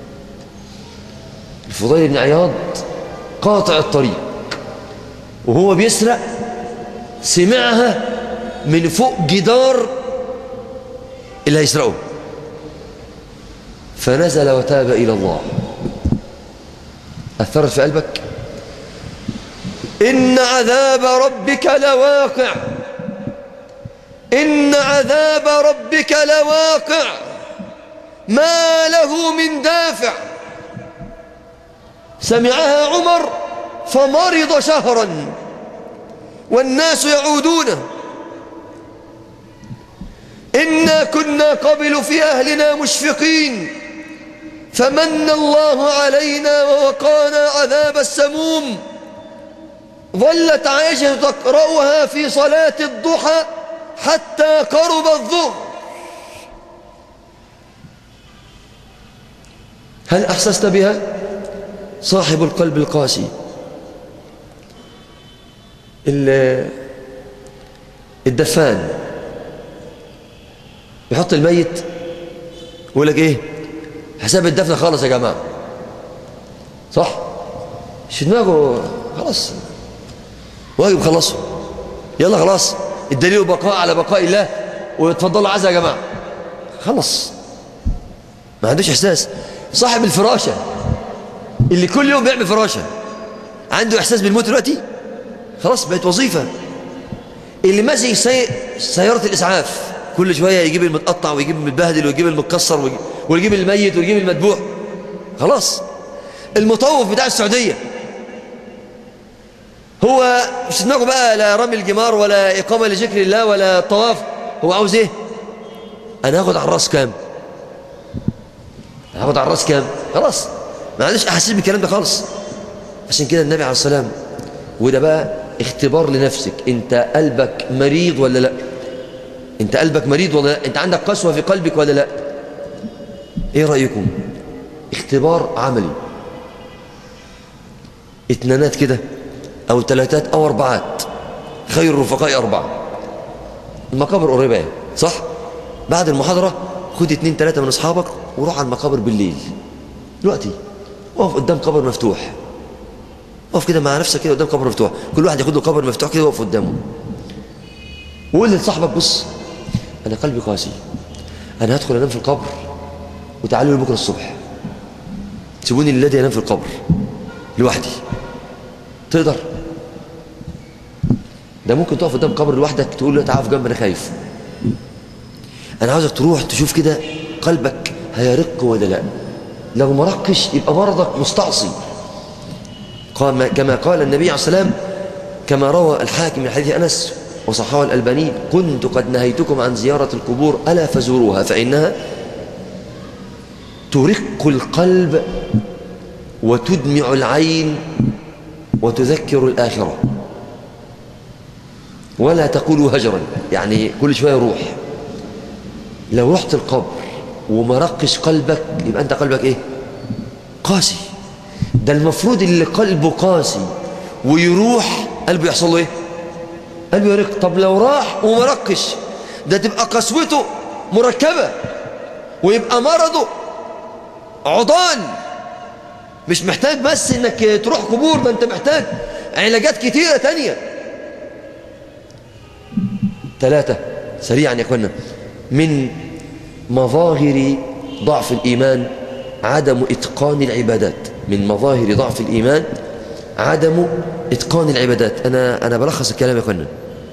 الفضيل بن عياض قاطع الطريق وهو بيسرق سمعها من فوق جدار اللي هيسرقه فنزل وتاب إلى الله أثرت في قلبك إن عذاب ربك لواقع إن عذاب ربك لواقع ما له من دافع سمعها عمر فمرض شهرا والناس يعودون إنا كنا قبل في أهلنا مشفقين فمن الله علينا ووقانا عذاب السموم ظلت عائشة تقرأها في صلاة الضحى حتى قرب الظهر هل أحسست بها صاحب القلب القاسي الدفان يحط الميت يقول لك ايه حساب الدفن خالص يا جماعة صح مش دماغه خلاص واجب خلصه يلا خلاص الدليل بقاء على بقاء الله وتفضلوا عزا يا جماعة خلص ما عندوش احساس صاحب الفراشة اللي كل يوم بيعمل فراشة عنده احساس بالموت دلوقتي خلاص بقت وظيفة اللي ماسك سي... سيارة الإسعاف كل شوية يجيب المتقطع ويجيب المتبهدل ويجيب المتكسر ويجيب, ويجيب الميت ويجيب المدبوح خلاص المطوف بتاع السعودية هو مش دماغه بقى لا رمي الجمار ولا إقامة لذكر الله ولا طواف هو عاوز ايه أنا هاخد على الراس كام هاخد على الراس كام خلاص ما عنديش أحاسيس بالكلام ده خالص عشان كده النبي عليه السلام وده بقى اختبار لنفسك انت قلبك مريض ولا لا انت قلبك مريض ولا لا انت عندك قسوة في قلبك ولا لا ايه رأيكم اختبار عملي اتنانات كده او ثلاثات او اربعات خير الرفقاء اربعة المقابر قريبة يعني صح بعد المحاضرة خد اتنين تلاتة من اصحابك وروح على المقابر بالليل دلوقتي اقف قدام قبر مفتوح اقف كده مع نفسك كده قدام قبر مفتوح كل واحد ياخد له قبر مفتوح كده وقف قدامه وقول لصاحبك بص انا قلبي قاسي انا هدخل انام في القبر وتعالوا لي بكره الصبح سيبوني الذي ينام في القبر لوحدي تقدر ده ممكن تقف قدام قبر لوحدك تقول له تعال جنب انا خايف انا عاوزك تروح تشوف كده قلبك هيرق ولا لا لو ما رقش يبقى مرضك مستعصي كما قال النبي عليه السلام كما روى الحاكم من حديث أنس وصححه الألباني كنت قد نهيتكم عن زيارة القبور ألا فزوروها فإنها ترق القلب وتدمع العين وتذكر الآخرة ولا تقولوا هجرا يعني كل شوية روح لو رحت القبر وما رقش قلبك يبقى أنت قلبك إيه قاسي ده المفروض اللي قلبه قاسي ويروح قلبه يحصل له إيه قلبه يرق طب لو راح وما رقش ده تبقى قسوته مركبة ويبقى مرضه عضان مش محتاج بس انك تروح قبور ده انت محتاج علاجات كتيرة تانية ثلاثة سريعا يا اخوانا من مظاهر ضعف الإيمان عدم إتقان العبادات من مظاهر ضعف الإيمان عدم إتقان العبادات أنا, أنا بلخص الكلام يا اخوانا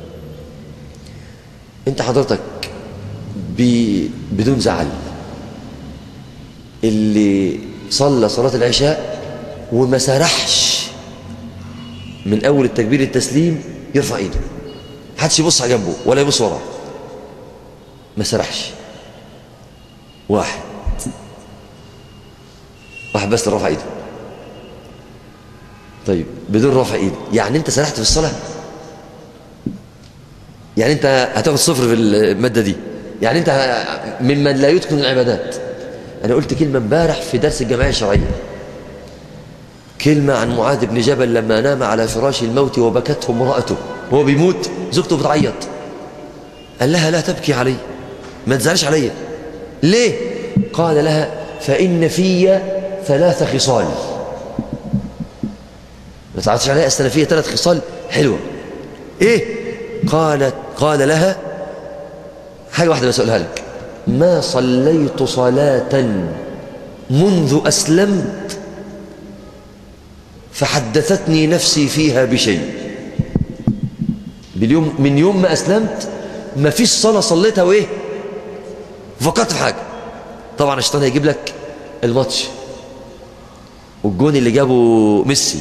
أنت حضرتك بدون زعل اللي صلى صلاة العشاء وما سرحش من أول التكبير التسليم يرفع إيده حدش يبص على جنبه ولا يبص وراه ما سرحش واحد واحد بس رفع ايده طيب بدون رفع ايده يعني انت سرحت في الصلاة يعني انت هتاخد صفر في المادة دي يعني انت ممن لا يتقن العبادات أنا قلت كلمة امبارح في درس الجمعية الشرعية كلمة عن معاذ بن جبل لما نام على فراش الموت وبكته امرأته وهو بيموت زوجته بتعيط قال لها لا تبكي علي ما تزعلش علي ليه قال لها فإن في ثلاث خصال ما تعرفش عليها أصل فيها ثلاث خصال حلوة إيه قالت قال لها حاجة واحدة بسألها لك ما صليت صلاة منذ أسلمت فحدثتني نفسي فيها بشيء باليوم من يوم ما أسلمت ما فيش صلاة صليتها وإيه فكرت في حاجة طبعا الشيطان هيجيب لك الماتش والجون اللي جابه ميسي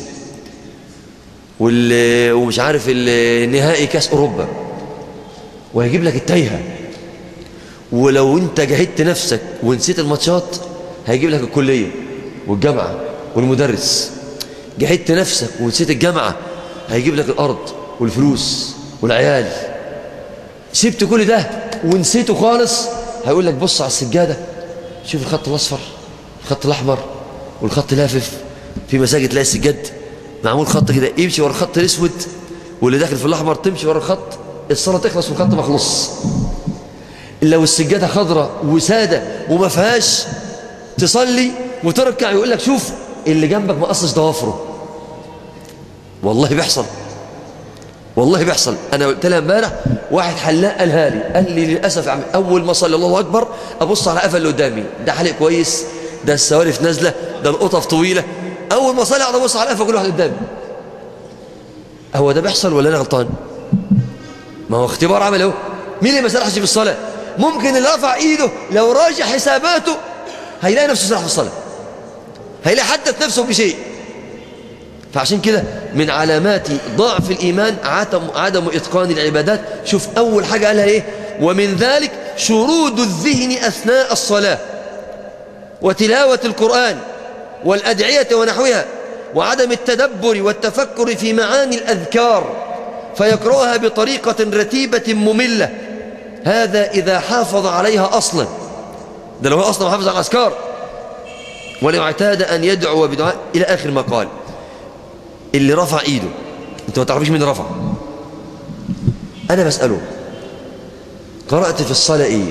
ومش عارف النهائي كاس أوروبا وهيجيب لك التايهه ولو انت جهدت نفسك ونسيت الماتشات هيجيب لك الكلية والجامعة والمدرس جهدت نفسك ونسيت الجامعة هيجيب لك الأرض والفلوس والعيال سبت كل ده ونسيته خالص هيقول لك بص على السجادة شوف الخط الأصفر الخط الأحمر والخط لافف في مساجد تلاقي السجاد معمول خط كده يمشي ورا الخط الأسود واللي داخل في الأحمر تمشي ورا الخط الصلاة تخلص والخط ما خلص لو السجادة خضراء وسادة وما فيهاش تصلي وتركع يقول لك شوف اللي جنبك ما قصش ضوافره والله بيحصل والله بيحصل انا قلت لها امبارح واحد حلاق قالها لي قال لي للاسف عم اول ما صلي الله اكبر ابص على قفل اللي قدامي ده حلق كويس ده السوالف نازله ده القطف طويله اول ما صلي اقعد ابص على قفل كل واحد قدامي هو ده بيحصل ولا انا غلطان ما هو اختبار عمل اهو مين اللي ما سرحش في الصلاه ممكن اللي رفع ايده لو راجع حساباته هيلاقي نفسه سرح في الصلاة هيلاقي حدث نفسه بشيء فعشان كده من علامات ضعف الإيمان عدم, عدم إتقان العبادات شوف أول حاجة قالها إيه ومن ذلك شرود الذهن أثناء الصلاة وتلاوة القرآن والأدعية ونحوها وعدم التدبر والتفكر في معاني الأذكار فيقرأها بطريقة رتيبة مملة هذا إذا حافظ عليها أصلا ده لو هو أصلا حافظ على الأذكار ولو اعتاد أن يدعو بدعاء إلى آخر ما قال اللي رفع إيده أنت ما تعرفش مين رفع أنا بسأله قرأت في الصلاة إيه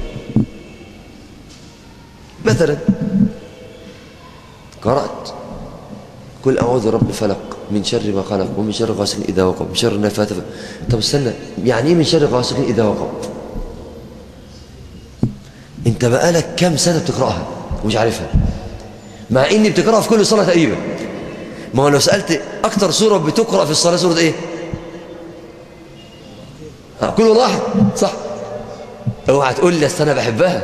مثلا قرأت قل أعوذ رب فلق من شر ما خلق ومن شر غاسق إذا وقب من شر النفاثة طب استنى يعني إيه من شر غاسق إذا وقب انت بقالك كام سنة بتقرأها ومش عارفها مع إني بتقرأها في كل صلاة تقريبا ما هو لو سألت أكتر سورة بتقرأ في الصلاة سورة إيه ها كل واحد صح اوعى تقول لي أصل أنا بحبها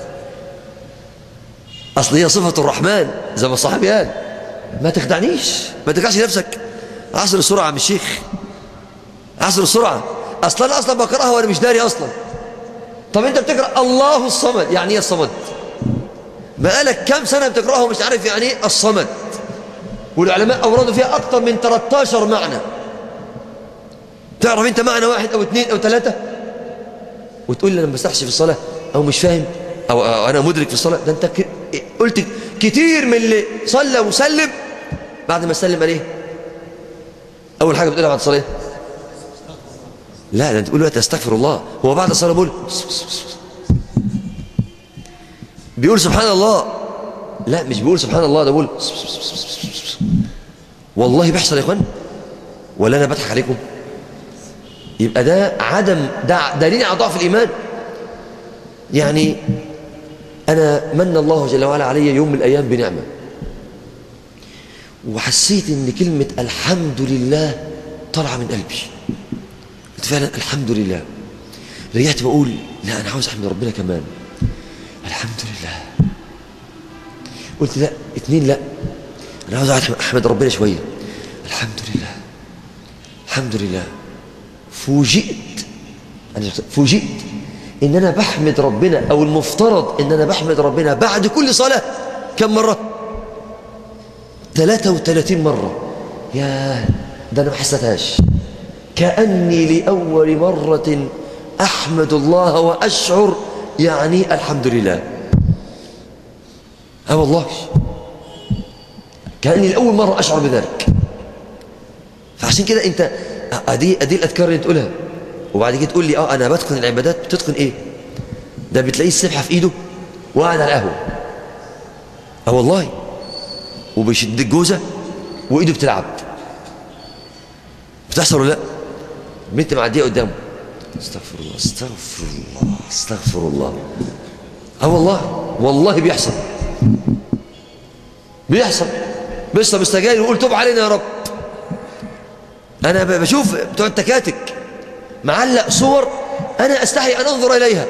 أصل هي صفة الرحمن زي ما الصحابي قال ما تخدعنيش ما تخدعش نفسك عصر السرعة يا عم الشيخ عصر السرعة أصلا أنا أصلا بقرأها وأنا مش داري أصلا طب أنت بتقرأ الله الصمد يعني إيه الصمد بقالك كام سنة بتقرأها ومش عارف يعني إيه الصمد والعلماء أوردوا فيها أكثر من 13 معنى تعرف أنت معنى واحد أو اثنين أو ثلاثة وتقول لي أنا ما بسرحش في الصلاة أو مش فاهم أو, أو أنا مدرك في الصلاة ده أنت ك... قلت كتير من اللي صلى وسلم بعد ما سلم عليه أول حاجة بتقولها بعد الصلاة لا ده أنت تقول له استغفر الله هو بعد الصلاة بيقول بيقول سبحان الله لا مش بيقول سبحان الله ده بيقول والله بيحصل يا اخوان ولا انا بضحك عليكم يبقى ده عدم ده دليل على ضعف الايمان يعني انا من الله جل وعلا علي يوم من الايام بنعمه وحسيت ان كلمه الحمد لله طالعه من قلبي قلت فعلا الحمد لله رجعت بقول لا انا عاوز احمد ربنا كمان الحمد لله قلت لا اتنين لا انا عاوز احمد ربنا شويه الحمد لله الحمد لله فوجئت انا فوجئت ان انا بحمد ربنا او المفترض ان انا بحمد ربنا بعد كل صلاه كم مره 33 مره يا ده انا ما حسيتهاش كاني لاول مره احمد الله واشعر يعني الحمد لله اه والله كاني لاول مره اشعر بذلك فعشان كده انت ادي ادي الاذكار اللي تقولها وبعد كده تقول لي اه انا بتقن العبادات بتتقن ايه ده بتلاقيه السبحه في ايده وقاعد على القهوه اه والله وبيشد الجوزه وايده بتلعب بتحصل ولا لا بنت معديه قدامه استغفر الله استغفر الله استغفر الله اه والله والله بيحصل بيحصل بيشرب السجاير ويقول توب علينا يا رب انا بشوف بتوع التكاتك معلق صور انا استحي ان انظر اليها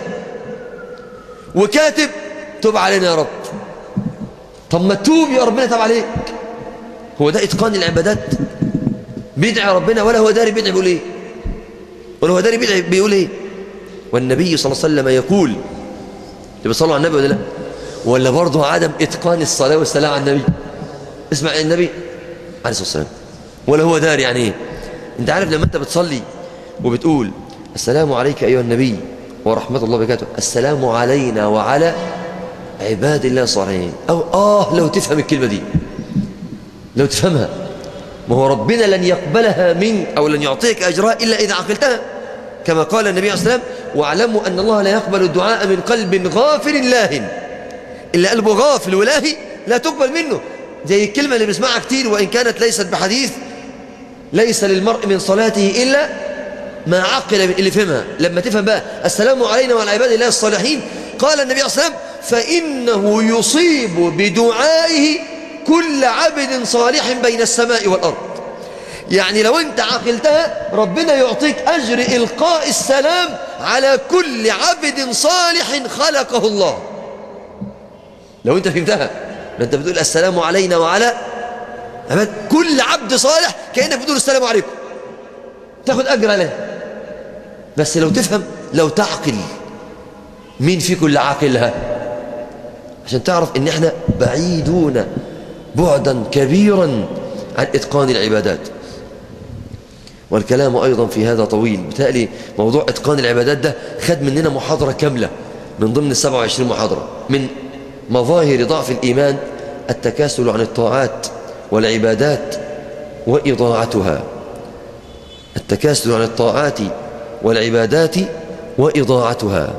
وكاتب توب علينا يا رب طب ما تتوب يا ربنا تاب عليك هو ده اتقان العبادات بيدعي ربنا ولا هو داري بيدعي بيقول ايه ولا هو داري بيدعي بيقول ايه والنبي صلى الله عليه وسلم يقول اللي بيصلوا على النبي ولا لا ولا برضه عدم اتقان الصلاه والسلام على النبي اسمع النبي عليه الصلاه والسلام ولا هو داري يعني ايه انت عارف لما انت بتصلي وبتقول السلام عليك ايها النبي ورحمه الله وبركاته السلام علينا وعلى عباد الله الصالحين او اه لو تفهم الكلمه دي لو تفهمها ما هو ربنا لن يقبلها منك او لن يعطيك اجرها الا اذا عقلتها كما قال النبي عليه الصلاه والسلام واعلموا ان الله لا يقبل الدعاء من قلب غافل لاهٍ إلا قلبه غافل ولاهي لا تقبل منه زي الكلمة اللي بنسمعها كتير وإن كانت ليست بحديث ليس للمرء من صلاته إلا ما عقل من اللي فهمها لما تفهم بقى السلام علينا وعلى عباد الله الصالحين قال النبي عليه الصلاة والسلام فإنه يصيب بدعائه كل عبد صالح بين السماء والأرض يعني لو انت عقلتها ربنا يعطيك أجر إلقاء السلام على كل عبد صالح خلقه الله لو انت فهمتها انت بتقول السلام علينا وعلى عباد كل عبد صالح كأنك بتقول السلام عليكم تاخد أجر عليه بس لو تفهم لو تعقل مين فيكم اللي عاقلها عشان تعرف ان احنا بعيدون بعدا كبيرا عن اتقان العبادات والكلام ايضا في هذا طويل بتالي موضوع اتقان العبادات ده خد مننا محاضره كامله من ضمن ال 27 محاضره من مظاهر ضعف الايمان التكاسل عن الطاعات والعبادات واضاعتها التكاسل عن الطاعات والعبادات واضاعتها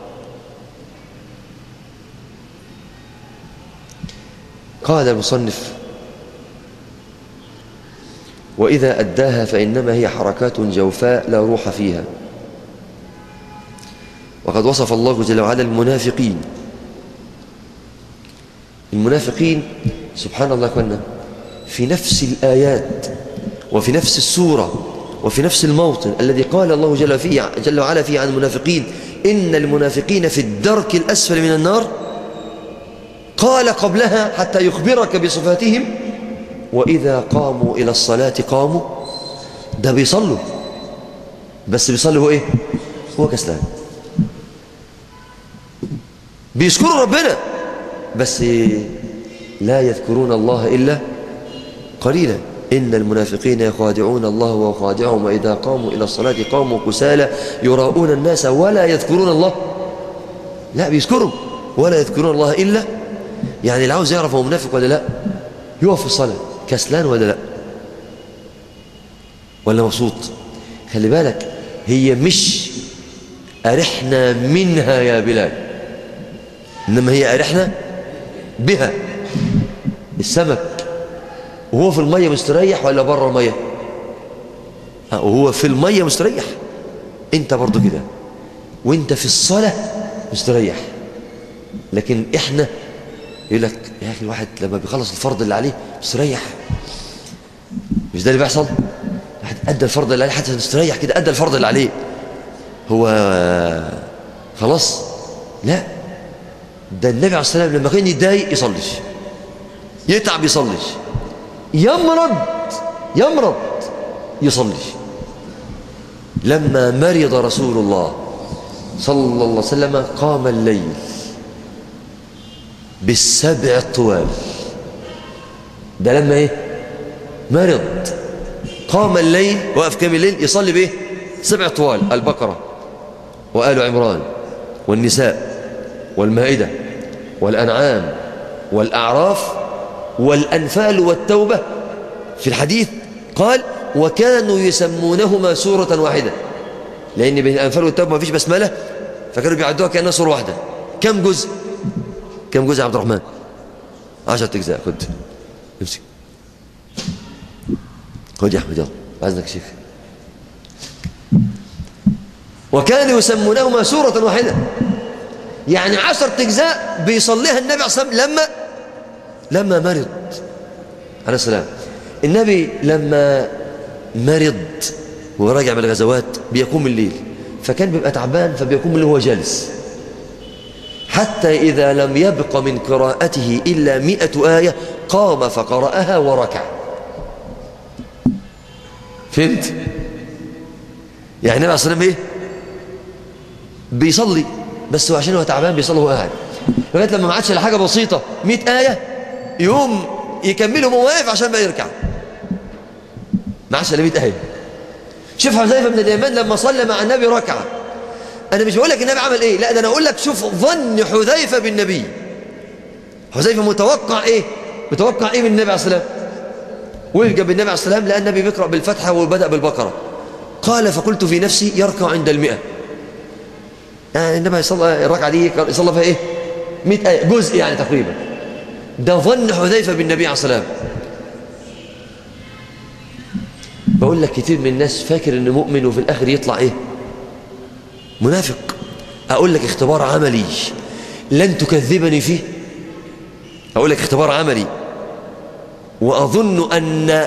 قال المصنف وإذا أداها فإنما هي حركات جوفاء لا روح فيها وقد وصف الله جل وعلا المنافقين المنافقين سبحان الله كنا في نفس الآيات وفي نفس السورة وفي نفس الموطن الذي قال الله جل, فيه جل وعلا فيه عن المنافقين إن المنافقين في الدرك الأسفل من النار قال قبلها حتى يخبرك بصفاتهم وإذا قاموا إلى الصلاة قاموا ده بيصلوا بس بيصلوا هو إيه هو كسلان بيذكروا ربنا بس لا يذكرون الله إلا قليلا إن المنافقين يخادعون الله وخادعهم وإذا قاموا إلى الصلاة قاموا كسالى يراؤون الناس ولا يذكرون الله لا بيذكروا ولا يذكرون الله إلا يعني اللي عاوز يعرف هو منافق ولا لا يقف في الصلاة كسلان ولا لا ولا مبسوط خلي بالك هي مش أرحنا منها يا بلال إنما هي أرحنا بها السمك وهو في المية مستريح ولا بره المية وهو في المية مستريح انت برضو كده وانت في الصلاة مستريح لكن احنا يقول لك يا اخي الواحد لما بيخلص الفرض اللي عليه مستريح مش ده اللي بيحصل واحد ادى الفرض اللي عليه حتى مستريح كده ادى الفرض اللي عليه هو خلاص لا ده النبي عليه الصلاه والسلام لما كان يتضايق يصليش يتعب يصليش يمرض يمرض يصلي لما مرض رسول الله صلى الله عليه وسلم قام الليل بالسبع الطوال ده لما ايه مرض قام الليل وقف كام الليل يصلي بايه سبع طوال البقرة وآل عمران والنساء والمائدة والأنعام والأعراف والأنفال والتوبة في الحديث قال وكانوا يسمونهما سورة واحدة لأن بين الأنفال والتوبة ما فيش بسملة فكانوا بيعدوها كأنها سورة واحدة كم جزء كم جزء يا عبد الرحمن عشرة أجزاء خد امسك خد يا أحمد يلا عايزك شيخ وكانوا يسمونهما سورة واحدة يعني عشرة أجزاء بيصليها النبي عليه الصلاة والسلام لما لما مرض عليه السلام النبي لما مرض وراجع من الغزوات بيقوم الليل فكان بيبقى تعبان فبيقوم الليل وهو جالس حتى إذا لم يبق من قراءته إلا مئة آية قام فقرأها وركع فهمت؟ يعني النبي عليه الصلاة والسلام إيه؟ بيصلي بس هو عشان هو تعبان بيصلي وهو قاعد لغاية لما ما عادش حاجة بسيطة 100 آية يقوم يكملهم وهو واقف عشان ما يركع ما عادش الا 100 آية شوف حذيفة بن اليمان لما صلى مع النبي ركعة أنا مش بقول لك النبي عمل إيه لا ده أنا أقول لك شوف ظن حذيفة بالنبي حذيفة متوقع إيه متوقع إيه من النبي عليه الصلاة والسلام وقف جنب النبي عليه الصلاة والسلام لأن النبي بيقرأ بالفتحة وبدأ بالبقرة قال فقلت في نفسي يركع عند المئة يعني النبي يصلى الركعة دي يصلى فيها إيه 100 آية جزء يعني تقريبا ده ظن حذيفة بالنبي عليه الصلاة والسلام بقول لك كتير من الناس فاكر انه مؤمن وفي الاخر يطلع ايه منافق اقول لك اختبار عملي لن تكذبني فيه اقول لك اختبار عملي واظن ان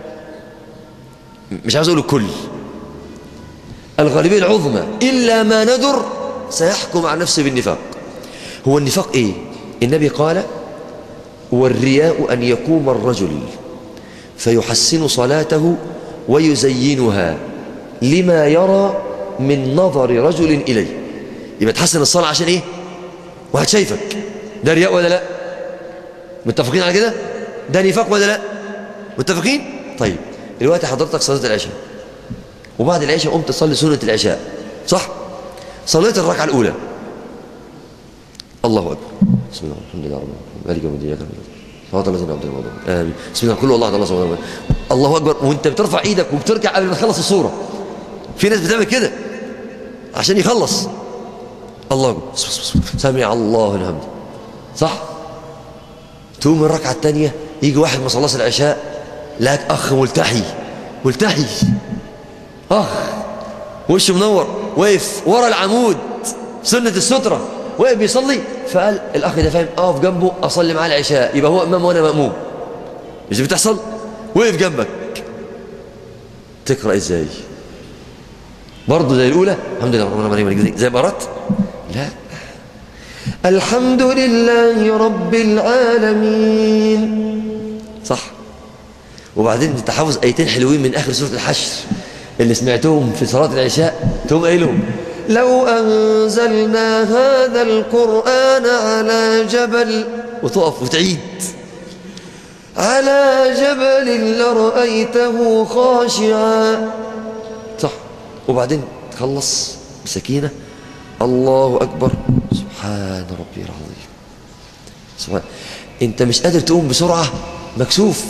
مش عايز اقول الكل الغالبيه العظمى الا ما ندر سيحكم على نفسه بالنفاق هو النفاق ايه النبي قال والرياء ان يقوم الرجل فيحسن صلاته ويزينها لما يرى من نظر رجل إليه يبقى تحسن الصلاة عشان إيه واحد شايفك ده رياء ولا لا متفقين على كده ده نفاق ولا لا متفقين طيب دلوقتي حضرتك صلاة العشاء وبعد العشاء قمت تصلي سنة العشاء صح صليت الركعة الأولى الله أكبر بسم الله الحمد لله رب العالمين مالك يوم الدين صراط الذين أنعمت عليهم آمين بسم الله كل الله الله سبحانه الله أكبر وأنت بترفع إيدك وبتركع قبل ما تخلص الصورة في ناس بتعمل كده عشان يخلص الله أكبر سمع الله الحمد صح تقوم الركعة الثانية يجي واحد ما صلاش العشاء لك أخ ملتحي ملتحي أخ وشه منور واقف ورا العمود سنة السترة واقف بيصلي فقال الأخ ده فاهم أقف جنبه أصلي معاه العشاء يبقى هو إمام وأنا مأموم مش بتحصل وقف جنبك تقرأ إزاي برضه زي الأولى الحمد لله رب العالمين زي ما أردت لا الحمد لله رب العالمين صح وبعدين تحافظ ايتين حلوين من اخر سوره الحشر اللي سمعتهم في صلاه العشاء تقوم قايلهم لو انزلنا هذا القران على جبل وتقف وتعيد على جبل لرايته خاشعا صح وبعدين تخلص بسكينه الله اكبر سبحان ربي العظيم سبحان انت مش قادر تقوم بسرعه مكسوف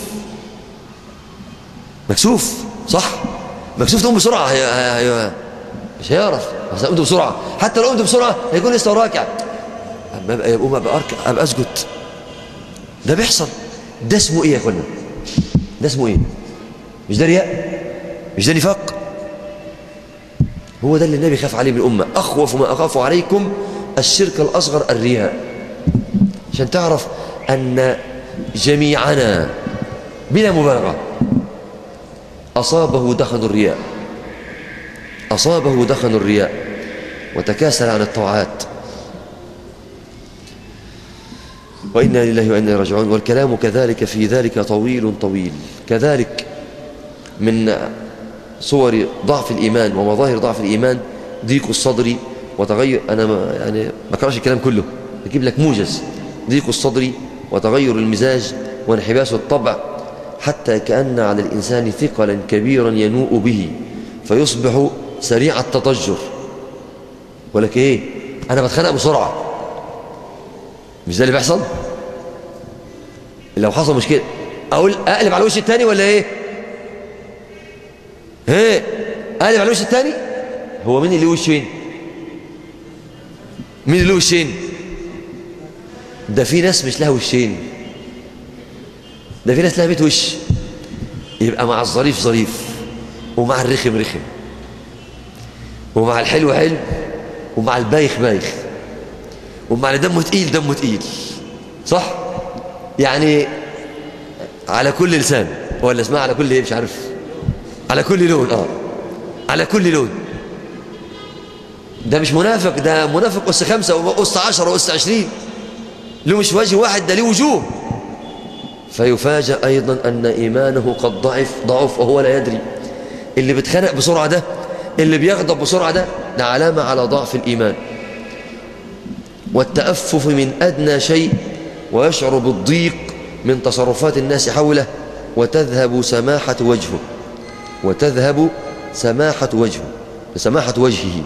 مكسوف صح مكسوف تقوم بسرعة هي هي هي مش هيعرف بس قمت بسرعة حتى لو قمت بسرعة هيكون لسه راكع أما أبقى يقوم أبقى أركع أبقى أسجد ده بيحصل ده اسمه إيه يا أخوانا ده اسمه إيه مش ده رياء مش ده نفاق هو ده اللي النبي خاف عليه من الأمة أخوف ما أخاف عليكم الشرك الأصغر الرياء عشان تعرف أن جميعنا بلا مبالغة أصابه دخن الرياء أصابه دخن الرياء وتكاسل عن الطاعات وإنا لله وإنا إليه راجعون والكلام كذلك في ذلك طويل طويل كذلك من صور ضعف الإيمان ومظاهر ضعف الإيمان ضيق الصدر وتغير أنا ما يعني ما أقرأش الكلام كله أجيب لك موجز ضيق الصدر وتغير المزاج وانحباس الطبع حتى كأن على الإنسان ثقلا كبيرا ينوء به فيصبح سريع التضجر ولك إيه أنا بتخانق بسرعة مش ده اللي بيحصل لو حصل مشكلة أقول أقلب على الوش التاني ولا إيه ايه أقلب على الوش التاني هو مين اللي وشين مين اللي وشين ده في ناس مش لها وشين ده في ناس لها 100 وش يبقى مع الظريف ظريف ومع الرخم رخم ومع الحلو حلو ومع البايخ بايخ ومع اللي دمه تقيل دمه تقيل صح يعني على كل لسان ولا اسمها على كل ايه مش عارف على كل لون اه على كل لون ده مش منافق ده منافق أس خمسة وأس عشرة وأس عشرين له مش وجه واحد ده ليه وجوه فيفاجأ أيضا أن إيمانه قد ضعف ضعف وهو لا يدري اللي بيتخانق بسرعة ده اللي بيغضب بسرعة ده ده علامة على ضعف الإيمان والتأفف من أدنى شيء ويشعر بالضيق من تصرفات الناس حوله وتذهب سماحة وجهه وتذهب سماحة وجهه سماحة وجهه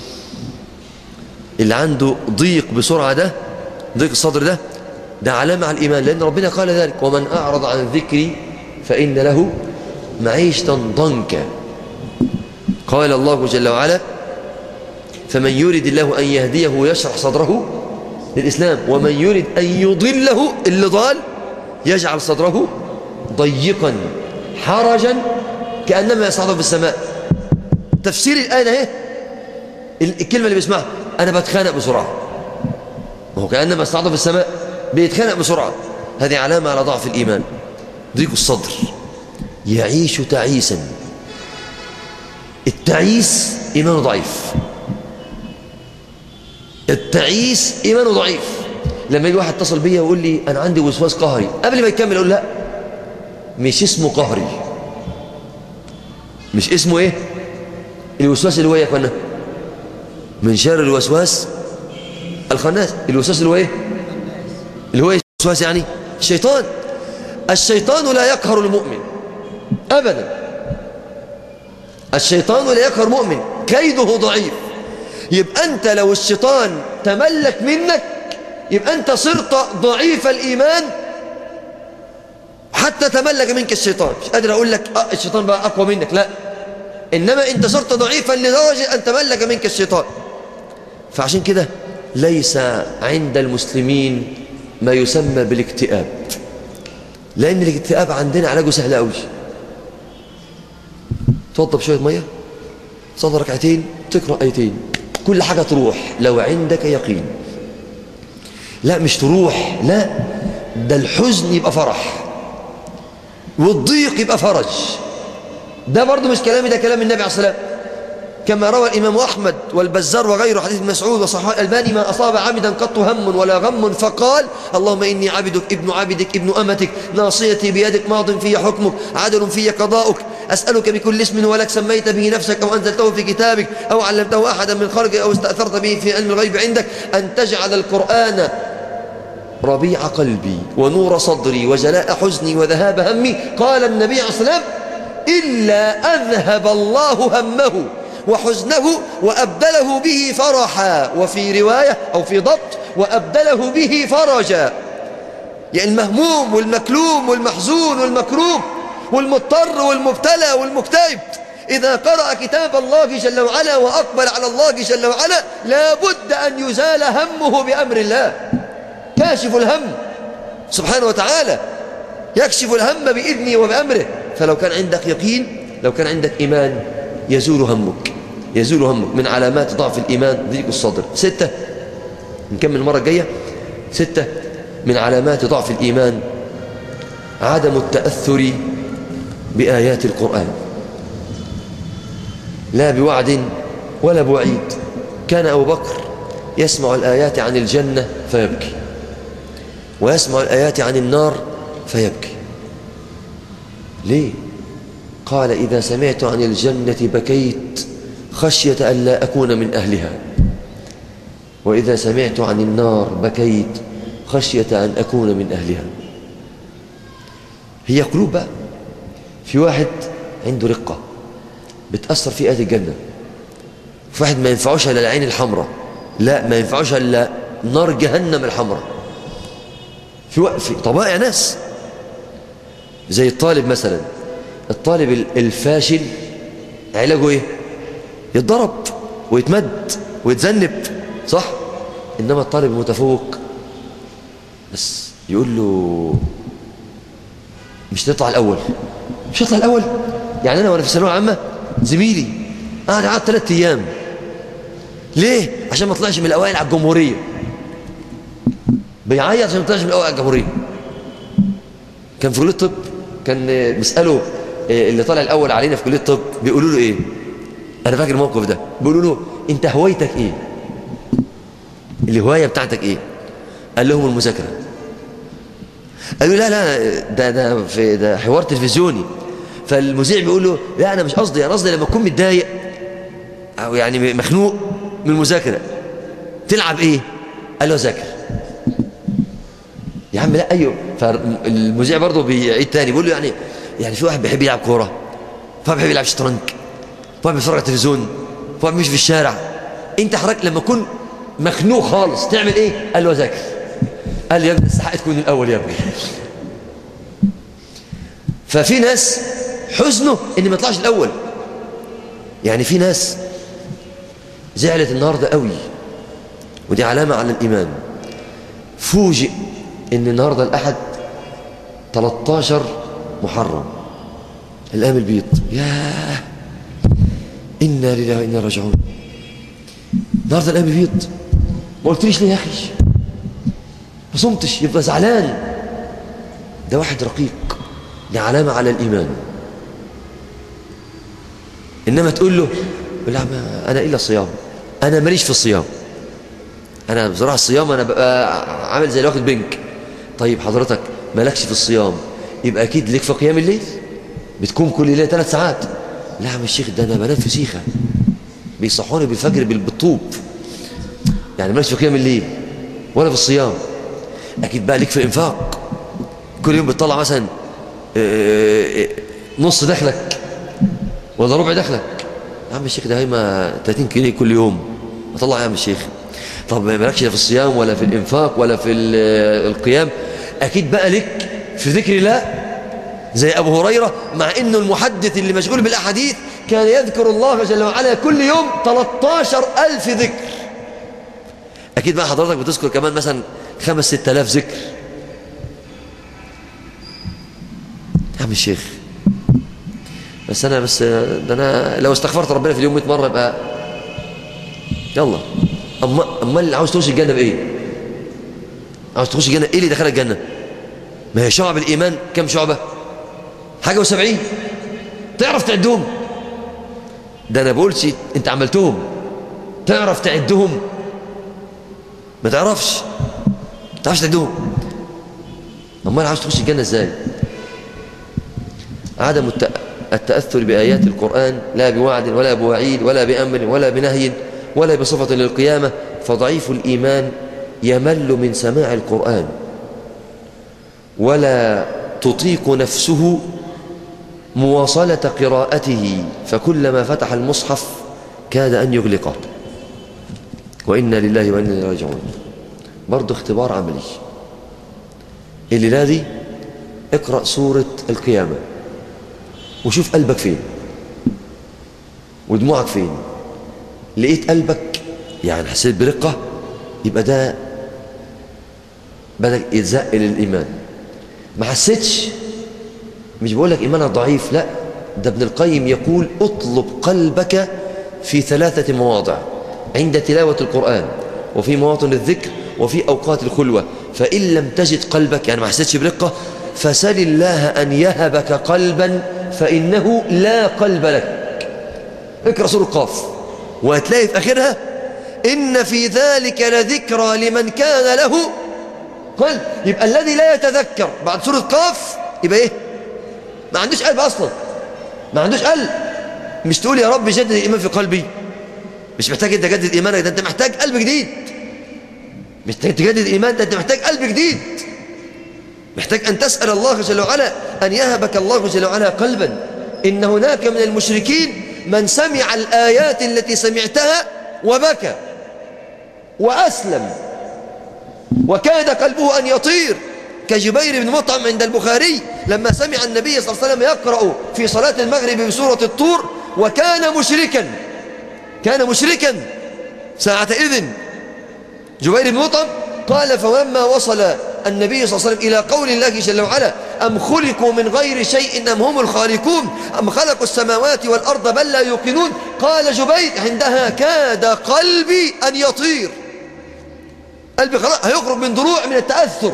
اللي عنده ضيق بسرعة ده ضيق الصدر ده ده علامة على الإيمان لأن ربنا قال ذلك ومن أعرض عن ذكري فإن له معيشة ضنكا قال الله جل وعلا فمن يريد الله أن يهديه يشرح صدره للإسلام ومن يريد أن يضله اللي ضال يجعل صدره ضيقا حرجا كأنما يصعد في السماء تفسير الآية اهي الكلمة اللي بيسمعها أنا بتخانق بسرعة وهو كأنما يصعد في السماء بيتخانق بسرعة هذه علامة على ضعف الإيمان ضيق الصدر يعيش تعيسا التعيس إيمانه ضعيف التعيس إيمانه ضعيف لما يجي واحد اتصل بيا ويقول لي أنا عندي وسواس قهري قبل ما يكمل أقول لا مش اسمه قهري مش اسمه إيه الوسواس اللي هو إيه يا أخوانا من شر الوسواس الخناس الوسواس اللي هو إيه اللي هو الوسواس يعني الشيطان الشيطان لا يقهر المؤمن أبدا الشيطان لا يقهر مؤمن كيده ضعيف يبقى أنت لو الشيطان تملك منك يبقى أنت صرت ضعيف الإيمان حتى تملك منك الشيطان مش قادر أقول لك آه الشيطان بقى أقوى منك لا إنما أنت صرت ضعيفا لدرجة أن تملك منك الشيطان فعشان كده ليس عند المسلمين ما يسمى بالاكتئاب لأن الاكتئاب عندنا علاجه سهل قوي توضب شوية مية تصلي ركعتين تقرأ آيتين كل حاجة تروح لو عندك يقين لا مش تروح لا ده الحزن يبقى فرح والضيق يبقى فرج ده برضو مش كلامي ده كلام النبي عليه الصلاة والسلام كما روى الإمام أحمد والبزار وغيره حديث مسعود وصحاح الألباني ما أصاب عبدا قط هم ولا غم فقال اللهم إني عبدك ابن عبدك ابن أمتك ناصيتي بيدك ماض في حكمك عدل في قضاؤك أسألك بكل اسم ولك سميت به نفسك أو أنزلته في كتابك أو علمته أحدا من خلقك أو استأثرت به في علم الغيب عندك أن تجعل القرآن ربيع قلبي ونور صدري وجلاء حزني وذهاب همي قال النبي عليه الصلاة والسلام إلا أذهب الله همه وحزنه وأبدله به فرحا وفي رواية أو في ضبط وأبدله به فرجا يعني المهموم والمكلوم والمحزون والمكروب والمضطر والمبتلى والمكتئب إذا قرأ كتاب الله جل وعلا وأقبل على الله جل وعلا لا بد أن يزال همه بأمر الله كاشف الهم سبحانه وتعالى يكشف الهم بإذنه وبأمره فلو كان عندك يقين لو كان عندك إيمان يزول همك يزول همك من علامات ضعف الإيمان ضيق الصدر ستة نكمل المرة الجاية ستة من علامات ضعف الإيمان عدم التأثر بآيات القرآن لا بوعد ولا بوعيد كان أبو بكر يسمع الآيات عن الجنة فيبكي ويسمع الآيات عن النار فيبكي ليه؟ قال إذا سمعت عن الجنة بكيت خشية أن لا أكون من أهلها وإذا سمعت عن النار بكيت خشية أن أكون من أهلها هي قلوب بقى في واحد عنده رقة بتأثر في آيات الجنة في واحد ما ينفعوش إلا العين الحمراء لا ما ينفعوش إلا نار جهنم الحمراء في, في طبائع ناس زي الطالب مثلا الطالب الفاشل علاجه ايه يتضرب ويتمد ويتذنب صح انما الطالب المتفوق بس يقول له مش تطلع الاول مش تطلع الاول يعني انا وانا في الثانويه العامه زميلي انا قعدت ثلاث ايام ليه عشان ما طلعش من الاوائل على الجمهوريه بيعيط عشان ما طلعش من الاوائل على الجمهوريه كان في كليه الطب كان بيساله اللي طالع الاول علينا في كليه الطب بيقولوا له ايه انا فاكر الموقف ده بيقولوا له انت هوايتك ايه الهوايه بتاعتك ايه قال لهم المذاكره قالوا لا لا ده ده في ده حوار تلفزيوني فالمذيع بيقول له لا انا مش قصدي انا قصدي لما اكون متضايق او يعني مخنوق من المذاكره تلعب ايه قال له ذاكر يا عم لا ايوه فالمذيع برضه بيعيد تاني بيقول له يعني يعني في واحد بيحب يلعب كوره في واحد بيحب يلعب شطرنج في واحد بيتفرج على التلفزيون في واحد بيمشي في الشارع انت حضرتك لما تكون مخنوق خالص تعمل ايه قال له ذاكر قال لي يا ابني استحق تكون الاول يا ابني ففي ناس حزنه ان ما يطلعش الاول يعني في ناس زعلت النهارده قوي ودي علامه على الايمان فوجئ ان النهارده الاحد 13 محرم الايام البيض ياه انا لله وانا راجعون النهارده الايام البيض ما قلتليش ليه يا اخي ما صمتش يبقى زعلان ده واحد رقيق دي علامه على الايمان انما تقول له لا ما انا الا الصيام انا ماليش في الصيام انا بصراحه الصيام انا ببقى عامل زي اللي واخد بنك طيب حضرتك مالكش في الصيام يبقى اكيد ليك في قيام الليل بتكون كل ليله ثلاث ساعات لا يا عم الشيخ ده انا بنام في سيخه بيصحوني بالفجر بالطوب يعني مالكش في قيام الليل ولا في الصيام اكيد بقى ليك في الانفاق كل يوم بتطلع مثلا نص دخلك ولا ربع دخلك يا عم الشيخ ده هيما 30 جنيه كل يوم اطلع يا عم الشيخ طب مالكش في الصيام ولا في الانفاق ولا في القيام اكيد بقى لك في ذكر الله زي ابو هريره مع انه المحدث اللي مشغول بالاحاديث كان يذكر الله جل وعلا كل يوم 13000 ذكر اكيد بقى حضرتك بتذكر كمان مثلا 5 6000 ذكر يا عم الشيخ بس انا بس ده انا لو استغفرت ربنا في اليوم 100 مره يبقى يلا اما اما اللي عاوز توصل الجنه بايه عاوز تخش الجنة ايه اللي دخلك الجنة ما هي شعب الإيمان كم شعبة حاجة وسبعين تعرف تعدهم ده أنا بقولش أنت عملتهم تعرف تعدهم ما تعرفش ما تعرفش تعدهم أمال عاوز تخش الجنة ازاي عدم التأثر بآيات القرآن لا بوعد ولا بوعيد ولا بأمر ولا بنهي ولا بصفة للقيامة فضعيف الإيمان يمل من سماع القرآن ولا تطيق نفسه مواصلة قراءته فكلما فتح المصحف كاد أن يغلقه وإنا لله وإنا إليه راجعون برضه اختبار عملي الليلة دي اقرأ سورة القيامة وشوف قلبك فين ودموعك فين لقيت قلبك يعني حسيت برقة يبقى ده بدأ يتزق للإيمان ما حسيتش مش بقول لك إيمانك ضعيف لا ده ابن القيم يقول اطلب قلبك في ثلاثة مواضع عند تلاوة القرآن وفي مواطن الذكر وفي أوقات الخلوة فإن لم تجد قلبك يعني ما حسيتش برقة فسل الله أن يهبك قلبا فإنه لا قلب لك اقرأ سورة القاف وهتلاقي في آخرها إن في ذلك لذكرى لمن كان له قلب يبقى الذي لا يتذكر بعد سورة قاف يبقى إيه ما عندوش قلب أصلا ما عندوش قلب مش تقول يا رب جدد الإيمان في قلبي مش محتاج انت تجدد إيمانك ده أنت محتاج قلب جديد مش محتاج تجدد إيمان ده أنت محتاج قلب جديد محتاج أن تسأل الله جل وعلا أن يهبك الله جل وعلا قلبا إن هناك من المشركين من سمع الآيات التي سمعتها وبكى وأسلم وكاد قلبه أن يطير كجبير بن مطعم عند البخاري لما سمع النبي صلى الله عليه وسلم يقرأ في صلاة المغرب بسورة الطور وكان مشركا كان مشركا ساعة إذن جبير بن مطعم قال فلما وصل النبي صلى الله عليه وسلم إلى قول الله جل وعلا أم خلقوا من غير شيء أم هم الخالقون أم خلقوا السماوات والأرض بل لا يوقنون قال جبير عندها كاد قلبي أن يطير قلبي خلاص هيخرج من ضلوع من التأثر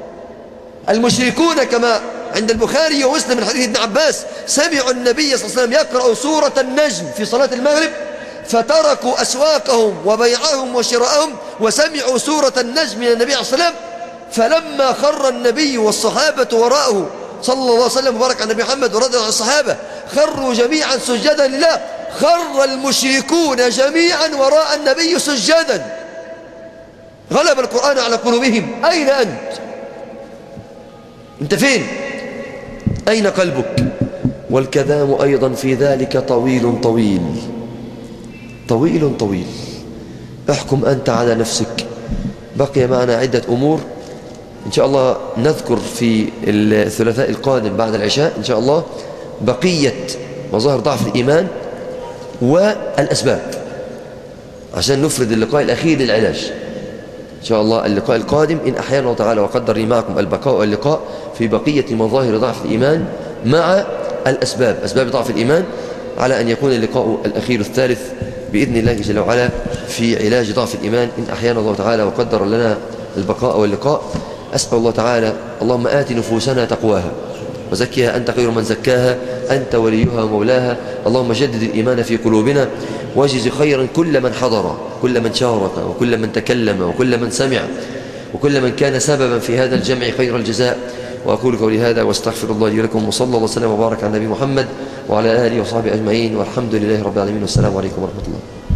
المشركون كما عند البخاري ومسلم من حديث ابن عباس سمعوا النبي صلى الله عليه وسلم يقرأ سورة النجم في صلاة المغرب فتركوا أسواقهم وبيعهم وشراءهم وسمعوا سورة النجم من النبي عليه الصلاة والسلام فلما خر النبي والصحابة وراءه صلى الله عليه وسلم وبارك على النبي محمد ورضي عن الصحابة خروا جميعا سجدا لله خر المشركون جميعا وراء النبي سجدا غلب القرآن على قلوبهم أين أنت أنت فين أين قلبك والكلام أيضا في ذلك طويل طويل طويل طويل احكم أنت على نفسك بقي معنا عدة أمور إن شاء الله نذكر في الثلاثاء القادم بعد العشاء إن شاء الله بقية مظاهر ضعف الإيمان والأسباب عشان نفرد اللقاء الأخير للعلاج إن شاء الله اللقاء القادم إن أحيانا الله تعالى وقدر لي معكم البقاء واللقاء في بقية مظاهر ضعف الإيمان مع الأسباب أسباب ضعف الإيمان على أن يكون اللقاء الأخير الثالث بإذن الله جل وعلا في علاج ضعف الإيمان إن أحيانا الله تعالى وقدر لنا البقاء واللقاء أسأل الله تعالى اللهم آت نفوسنا تقواها وزكها أنت خير من زكاها أنت وليها ومولاها اللهم جدد الإيمان في قلوبنا واجز خيرا كل من حضر كل من شارك وكل من تكلم وكل من سمع وكل من كان سببا في هذا الجمع خير الجزاء وأقول قولي هذا واستغفر الله لي ولكم وصلى الله وسلم وبارك على النبي محمد وعلى آله وصحبه أجمعين والحمد لله رب العالمين والسلام عليكم ورحمة الله